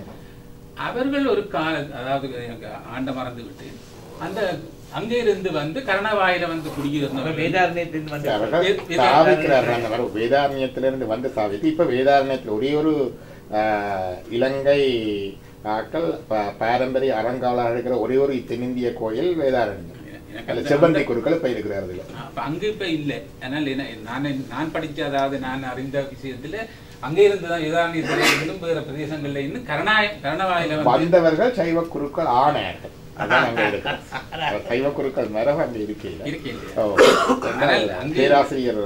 அவர்கள் ஒரு கால அதாவது எனக்கு ஆண்ட மறந்து விட்டு அந்த அங்கே இருந்து வந்து கரணவாயில வந்து குடியிருந்தவர்கள் வேதாரண்யத்திலிருந்து வந்து அவர்கள் சாவிக்கிறார்கள் அந்த வரும் வேதாரண்யத்திலிருந்து வந்து சாவித்து இப்ப வேதாரண்யத்தில் ஒரே ஒரு ஆஹ், இலங்கை ஆக்கள் ப- பாரம்பரிய அறங்காலாக இருக்கிற ஒரே ஒரு தென்னிந்திய கோயில் வேதாரண்யம் எனக்கு அதுல அந்த- செவ்வந்தி குருக்கள் இப்ப இருக்கிறார்கள் அப்ப அங்க இப்ப இல்ல அதனால என்ன நான் நான் படிச்ச அதாவது நான் அறிந்த விஷயத்துல அங்க இருந்துதான் வேதாரண்யத்துல இருந்தும் வேற பிரதேசங்கள்ல இன்னும் கரணாய கரணவாயில வந்து வந்தவர்கள் சைவ குருக்கள் ஆனார்கள் அதான் அங்க இருக்கு அப்ப சைவ குருக்கள் மரபு அங்க இருக்கையில இருக்கையில. ஓ. ஆனால் அங்கே- பேராசிரியர்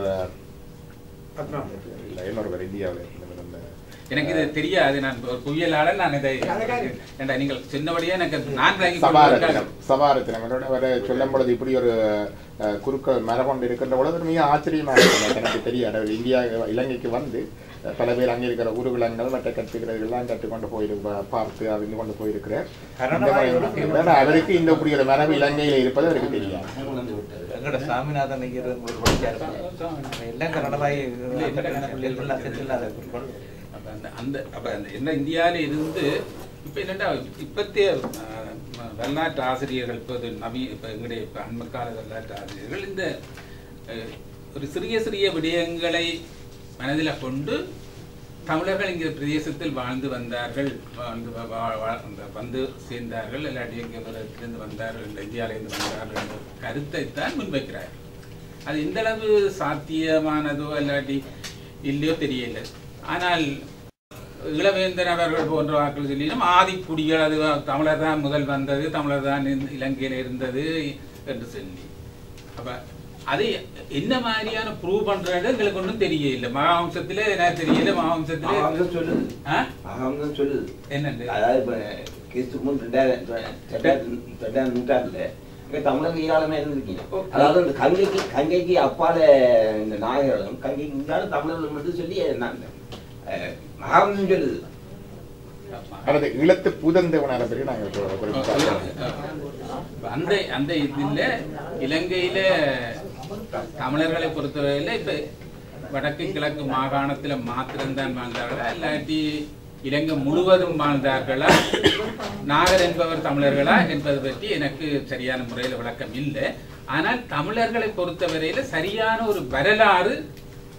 இல்ல, இன்னொருவர் இந்தியாவில் இருந்தவர் அந்த எனக்கு இது தெரியாது நான் ஒரு புவியலாளர் நான் இதை ஏண்டா நீங்கள் சின்னபடியே எனக்கு நான் விளங்கிக் சபாரத்தினம் கொள்வதற்காக- சபாரத்தினம் என்னோட அவர் சொல்லும் பொழுது இப்படி ஒரு அஹ், குருக்கள் மரபொண்டு இருக்கின்ற பொழுது மிக ஆச்சரியமா இருக்கும் எனக்கு தெரியாது அவர் இந்தியா இலங்கைக்கு வந்து அஹ், பல பேர் அங்கே இருக்கிற உருவிலங்கள் மற்ற கட்டுகிறதெல்லாம் கற்றுக்கொண்டு போயிரு பா- பார்த்து அறிந்து கொண்டு போயிருக்கிறார் இந்த மாதிரி ஆனா, அவருக்கு இந்த இப்படி ஒரு மரபு இலங்கையில இருப்பது அவருக்கு தெரியாது எங்கட சாமிநாதன் ஐயர் ஒரு படிச்சாரு எல்லாம் கன்னடவாய் எல்லாம் செட்டில்லாத குருக்கள் அப்ப அந்த அந்த அப்ப அந்த என்ன இந்தியாவில இருந்து இப்ப என்னடா இப்பத்திய அஹ், ம- வரலாற்று ஆசிரியர்கள் இப்போது நவீ இப்ப எங்களுடைய இப்ப அண்மக்கால வரலாற்று ஆசிரியர்கள் இந்த அஹ், ஒரு சிறிய சிறிய விடயங்களை மனதில கொண்டு தமிழர்கள் இங்கே பிரதேசத்தில் வாழ்ந்து வந்தார்கள் வாழ்ந்து வ- வா- வா- அந்த வந்து சேர்ந்தார்கள் இல்லாட்டி இங்கே இருந்து வந்தார்கள் இந்த இந்தியாவிலிருந்து வந்தார்கள் என்ற கருத்தை தான் முன்வைக்கிறார்கள் அது எந்த அளவு சாத்தியமானதோ இல்லாட்டி இல்லையோ தெரியல ஆனால் இளவேந்தர் அவர்கள் போன்ற வாக்கள் சொல்லியும் ஆதிக்குடிகள் அது தமிழர் தான் முதல் வந்தது தமிழர் தான் இந்த இலங்கையில இருந்தது என்று சொல்லி அப்ப அது என்ன மாதிரியான ப்ரூவ் பண்றது எங்களுக்கு ஒன்றும் தெரியல மகாவம்சத்துல என்ன தெரியல மகாவம்சத்துல மகாவம்சம் சொல்லுது. ஆ? மகாவம்சம் சொல்லுது என்னண்டு அதாவது இப்ப கிறிஸ்து முன் ரெண்டாயிரம் ரெண்டாயிரம் ரெண்டாயிரம் நூற்றாண்டுல இங்க தமிழர் ஈராளமே இருந்திருக்கீங்க அதாவது இந்த கங்கைக்கு கங்கைக்கு அப்பால இந்த நாயகர்களும் கங்கைக்கு இங்கால தமிழர்கள் மட்டும் சொல்லி நான், அஹ், மகாவம்சம் சொல்லுது அல்லது இழத்து புதந்தவனான பிறகு நாங்கள் ஒரு- ஒரு அந்த அந்த இதுல இலங்கையில தமிழர்களை பொறுத்தவரையில இப்ப வடக்கு கிழக்கு மாகாணத்துல மாத்திரம்தான் வாழ்ந்தார்களா இல்லாட்டி இலங்கை முழுவதும் வாழ்ந்தார்களா நாகர் என்பவர் தமிழர்களா என்பது பற்றி எனக்கு சரியான முறையில் விளக்கம் இல்லை ஆனால் தமிழர்களை பொறுத்தவரையில சரியான ஒரு வரலாறு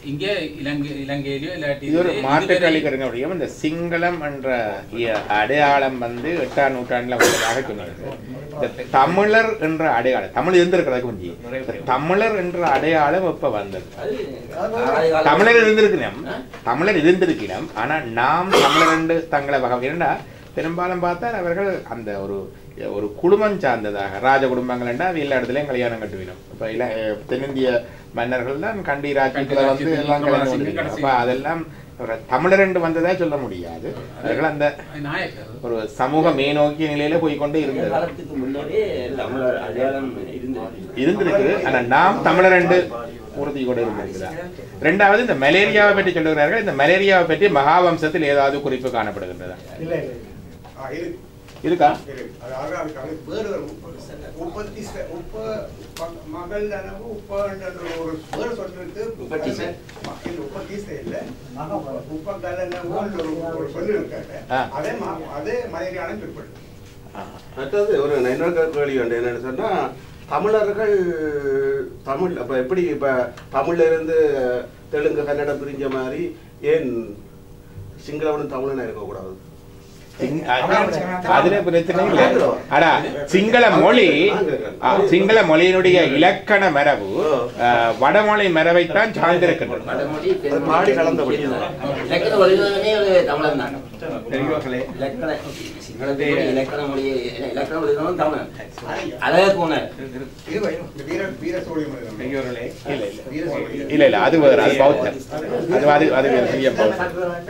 இங்கே இலங்கை இலங்கையிலயோ இல்லாட்டி இது ஒரு இதுவரை- மாற்றுக்கழிக்கிறங்க முடியும் இந்த சிங்களம் என்ற இ- அடையாளம் வந்து எட்டாம் நூற்றாண்டுல வந்ததாக சொன்னாங்க இந்த தமிழர் என்ற அடையாளம் தமிழ் இருந்திருக்கிறதுக்கு முந்தி இந்த தமிழர் என்ற அடையாளம் எப்ப வந்தது தமிழர் இருந்திருக்கணும் தமிழர் இருந்திருக்கணும் ஆனா நாம் தமிழர் என்று தங்களை வகை ஏன்னா பெரும்பாலும் பார்த்தால் அவர்கள் அந்த ஒரு ஒரு குடும்பம் சார்ந்ததாக ராஜ குடும்பங்கள் என்றால் எல்லா இடத்துலயும் கல்யாணம் கட்டுவினோம் இப்ப இல தென்னிந்திய மன்னர்கள் தான் கண்டி ராஜ்யத்துல வந்து எல்லாம் கல்யாணம் கட்டுவினோம் அப்ப அதெல்லாம் ஒரு தமிழர் என்று வந்ததா சொல்ல முடியாது அவர்கள் அந்த நாயக்கர் ஒரு சமூக மேநோக்கிய நிலையில போய் கொண்டு இருந்தது காலத்துக்கு முன்னாடியே தமிழர் அடையாளம் இருந்தது இருந்திருக்கு ஆனா நாம் தமிழர் என்று உறுதி கூட இருந்திருக்கிறார் ரெண்டாவது இந்த மலேரியாவை பற்றி சொல்லுகிறார்கள் இந்த மலேரியாவை பற்றி மகாவம்சத்தில் ஏதாவது குறிப்பு காணப்படுகின்றதா இல்ல இல்ல ஆ, இருக்கு. இருக்கா இருக்கு. அதாவது அதுக்கு அது வேறு ஒரு உப்ப- உற்பத்தி செ- உப்ப ப- மகள் அளவு உப்பன்ற ஒரு வேறு சொல்லிருக்கு உற்பத்தி செ- இல்ல உற்பத்தி செ- இல்ல உப்பகலனவுன்னு ஒரு ஒரு சொல்லி இருக்காங்க ஆ. அதே மா- அதே மலையாளம் பிற்படுது மற்றது ஒரு நான் இன்னொரு கேள்வி உண்டு என்னன்னு சொன்னா தமிழர்கள் தமிழ் அப்ப எப்படி இப்ப தமிழ்ல இருந்து தெலுங்கு கன்னடம் பிரிஞ்ச மாதிரி ஏன் சிங்களவனும் தமிழனா இருக்கக்கூடாது சிங்- அதுல பிரச்சனை இல்லை ஆனா சிங்கள மொழி ஆ, சிங்கள மொழியினுடைய இலக்கண மரபு ஆ, வடமொழி மரபைத்தான் சார்ந்திருக்கின்றது வடமொழி அது பாடி கலந்தபடி இலக்கண வழிவகனே ஒரு தமிழன் தான் பெரியவர்களே இலக்கண சிங்களத்துடைய இலக்கண மொழி இலக்கண வழிவகனும் தமிழன் அழகே போனார் இது வரும். இந்த வீர வீர சோழியம் எழுதணும். பெரியவர்களே இல்ல இல்ல வீர சோழியம் இல்ல இல்ல அது வேறு அது பௌத்தம் அது அது அது வேறு பெரிய பௌத்தம்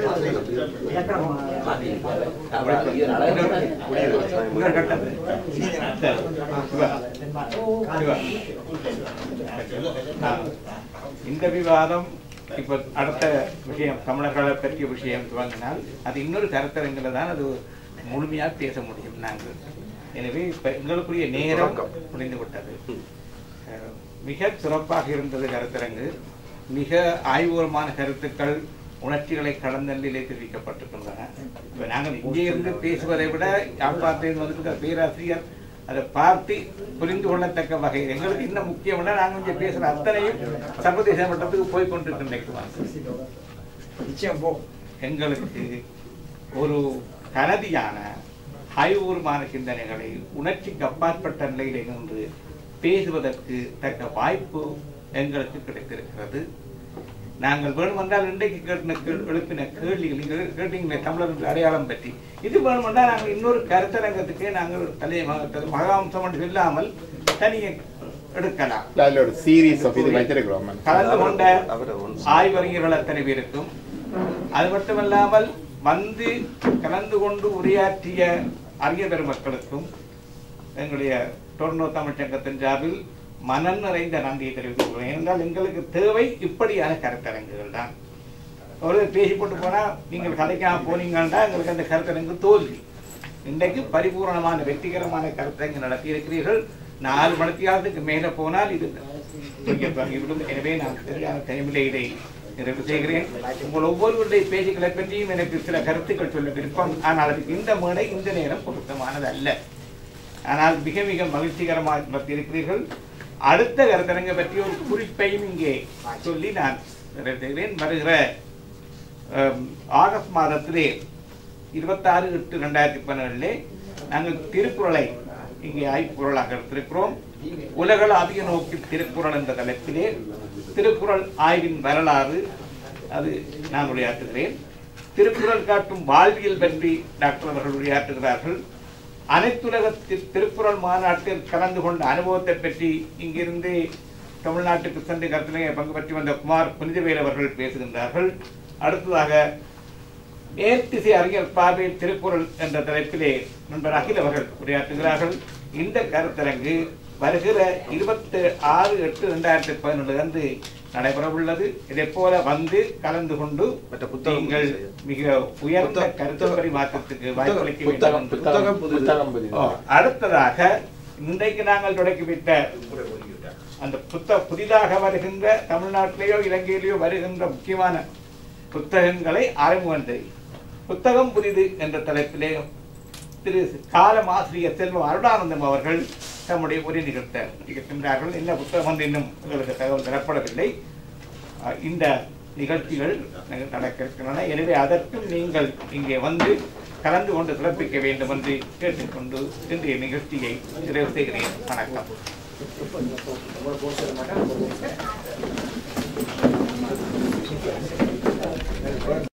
இந்த விவாதம் இப்ப அடுத்த விஷயம் தமிழர்களை பற்றிய விஷயம் துவங்கினால் அது இன்னொரு கருத்தரங்கில தான் அது முழுமையாக பேச முடியும் நாங்கள் எனவே இப்ப எங்களுக்குரிய நேரம் முடிந்து விட்டது அஹ், மிக சிறப்பாக இருந்தது கருத்தரங்கு மிக ஆய்வுபூர்வமான கருத்துக்கள் உணர்ச்சிகளை கடந்த நிலையிலே தெரிவிக்கப்பட்டிருக்கின்றன இப்ப நாங்கள் இங்கே இருந்து பேசுவதை விட யாழ்ப்பாணத்தில் வந்திருக்கிற பேராசிரியர் அதை பார்த்து புரிந்து கொள்ளத்தக்க வகையில் எங்களுக்கு இன்னும் முக்கியம்னா நாங்கள் இங்கே பேசுகிற அத்தனையும் சர்வதேச மட்டத்துக்கு போய் கொண்டிருக்கின்றோம் நிச்சயம் போ எங்களுக்கு ஒரு கனதியான ஆய்வுபூர்வமான சிந்தனைகளை உணர்ச்சிக்கு அப்பாற்பட்ட நிலையிலே நின்று பேசுவதற்கு தக்க வாய்ப்பு எங்களுக்கு கிடைத்திருக்கிறது நாங்கள் வேணுமென்றால் இன்றைக்கு கேட்டின கேள்- எழுப்பின கேள்விகள் நீங்கள் கேட்டீங்களே தமிழர்கள் அடையாளம் பற்றி இது வேணுமென்றால் நாங்கள் இன்னொரு கருத்தரங்கத்துக்கே நாங்கள் தலை மகாவம்சம் என்று இல்லாமல் தனியே எடுக்கலாம் அதுல ஒரு சீரீஸ் ஆஃப் இது வைத்திருக்கிறோம் கலந்து கொண்ட ஆய்வறிஞர்கள் அத்தனை பேருக்கும் அது மட்டுமல்லாமல் வந்து கலந்து கொண்டு உரையாற்றிய அறிஞர் பெருமக்களுக்கும் எங்களுடைய டொர்னோ தமிழ் சங்கத்தின் சார்பில் மனம் நிறைந்த நன்றியை தெரிவித்துக் கொள்கிறேன் ஏனென்றால் எங்களுக்கு தேவை இப்படியான கருத்தரங்குகள் தான் ஒரு பேசி போட்டு போனா நீங்கள் கதைக்காம போனீங்கன்னா எங்களுக்கு அந்த கருத்தரங்கு தோல்வி இன்றைக்கு பரிபூரணமான வெற்றிகரமான கருத்தரங்கு நடத்தி இருக்கிறீர்கள் நாலு மணித்தியாலத்துக்கு மேல போனால் இது இங்கே தொடங்கிவிடும் எனவே நான் சரியான டைமிலே இதை நிறைவு செய்கிறேன் உங்கள் ஒவ்வொருவருடைய பேச்சுக்களை பற்றியும் எனக்கு சில கருத்துக்கள் சொல்ல விருப்பம் ஆனால் அதுக்கு இந்த மேடை இந்த நேரம் பொருத்தமானது அல்ல ஆனால் மிக மிக மகிழ்ச்சிகரமாக நடத்தியிருக்கிறீர்கள் அடுத்த கருத்தரங்கை பற்றி ஒரு குறிப்பையும் இங்கே சொல்லி நான் நிறைவு செய்கிறேன் வருகிற அம், ஆகஸ்ட் மாதத்திலே இருபத்தாறு எட்டு ரெண்டாயிரத்தி பன்னெண்டிலே நாங்கள் திருக்குறளை இங்கே ஆய்வுக்குறளாக எடுத்திருக்கிறோம் உலகளாவிய நோக்கில் திருக்குறள் என்ற தலைப்பிலே திருக்குறள் ஆய்வின் வரலாறு அது நான் உரையாற்றுகிறேன் திருக்குறள் காட்டும் வாழ்வியல் பற்றி டாக்டர் அவர்கள் உரையாற்றுகிறார்கள் அனைத்துலக தி- திருக்குறள் மாநாட்டில் கலந்து கொண்ட அனுபவத்தை பற்றி இங்கிருந்து தமிழ்நாட்டுக்கு சென்று கருத்திலே பங்கு பற்றி வந்த குமார் புனிதவேல் அவர்கள் பேசுகின்றார்கள் அடுத்ததாக மேற்திசை அறிஞர் பார்வையில் திருக்குறள் என்ற தலைப்பிலே நண்பர் அகில் அவர்கள் உரையாற்றுகிறார்கள் இந்த கருத்தரங்கு வருகிற இருபத்தி ஆறு எட்டு ரெண்டாயிரத்தி பதினொன்று அன்று நடைபெறவுள்ளது இதை போல வந்து கலந்து கொண்டு நீங்கள் மிக உயர்ந்த கருத்து பரிமாற்றத்துக்கு வாய்ப்பளிக்க வேண்டும் புத்தகம் என்று புத்தகம் புத்தகம் புதிது. ஓ, அடுத்ததாக இன்றைக்கு நாங்கள் தொடக்கிவிட்ட அந்த புத்த புதிதாக வருகின்ற தமிழ்நாட்டிலேயோ இலங்கையிலேயோ வருகின்ற முக்கியமான புத்தகங்களை ஆரம்பம் செய்யும் புத்தகம் புதிது என்ற தலைப்பிலே திரு காலம் ஆசிரியர் செல்வம் அருணானந்தம் அவர்கள் தம்முடைய உரை நிகழ்த்த நிகழ்கின்றார்கள் என்ன புத்தகம் வந்து இன்னும் உங்களுக்கு தகவல் தரப்படவில்லை அஹ் இந்த நிகழ்ச்சிகள் நட- நடக்க இருக்கின்றன எனவே அதற்கும் நீங்கள் இங்கே வந்து கலந்து கொண்டு சிறப்பிக்க வேண்டும் என்று கேட்டுக்கொண்டு இன்றைய நிகழ்ச்சியை நிறைவு செய்கிறேன் வணக்கம்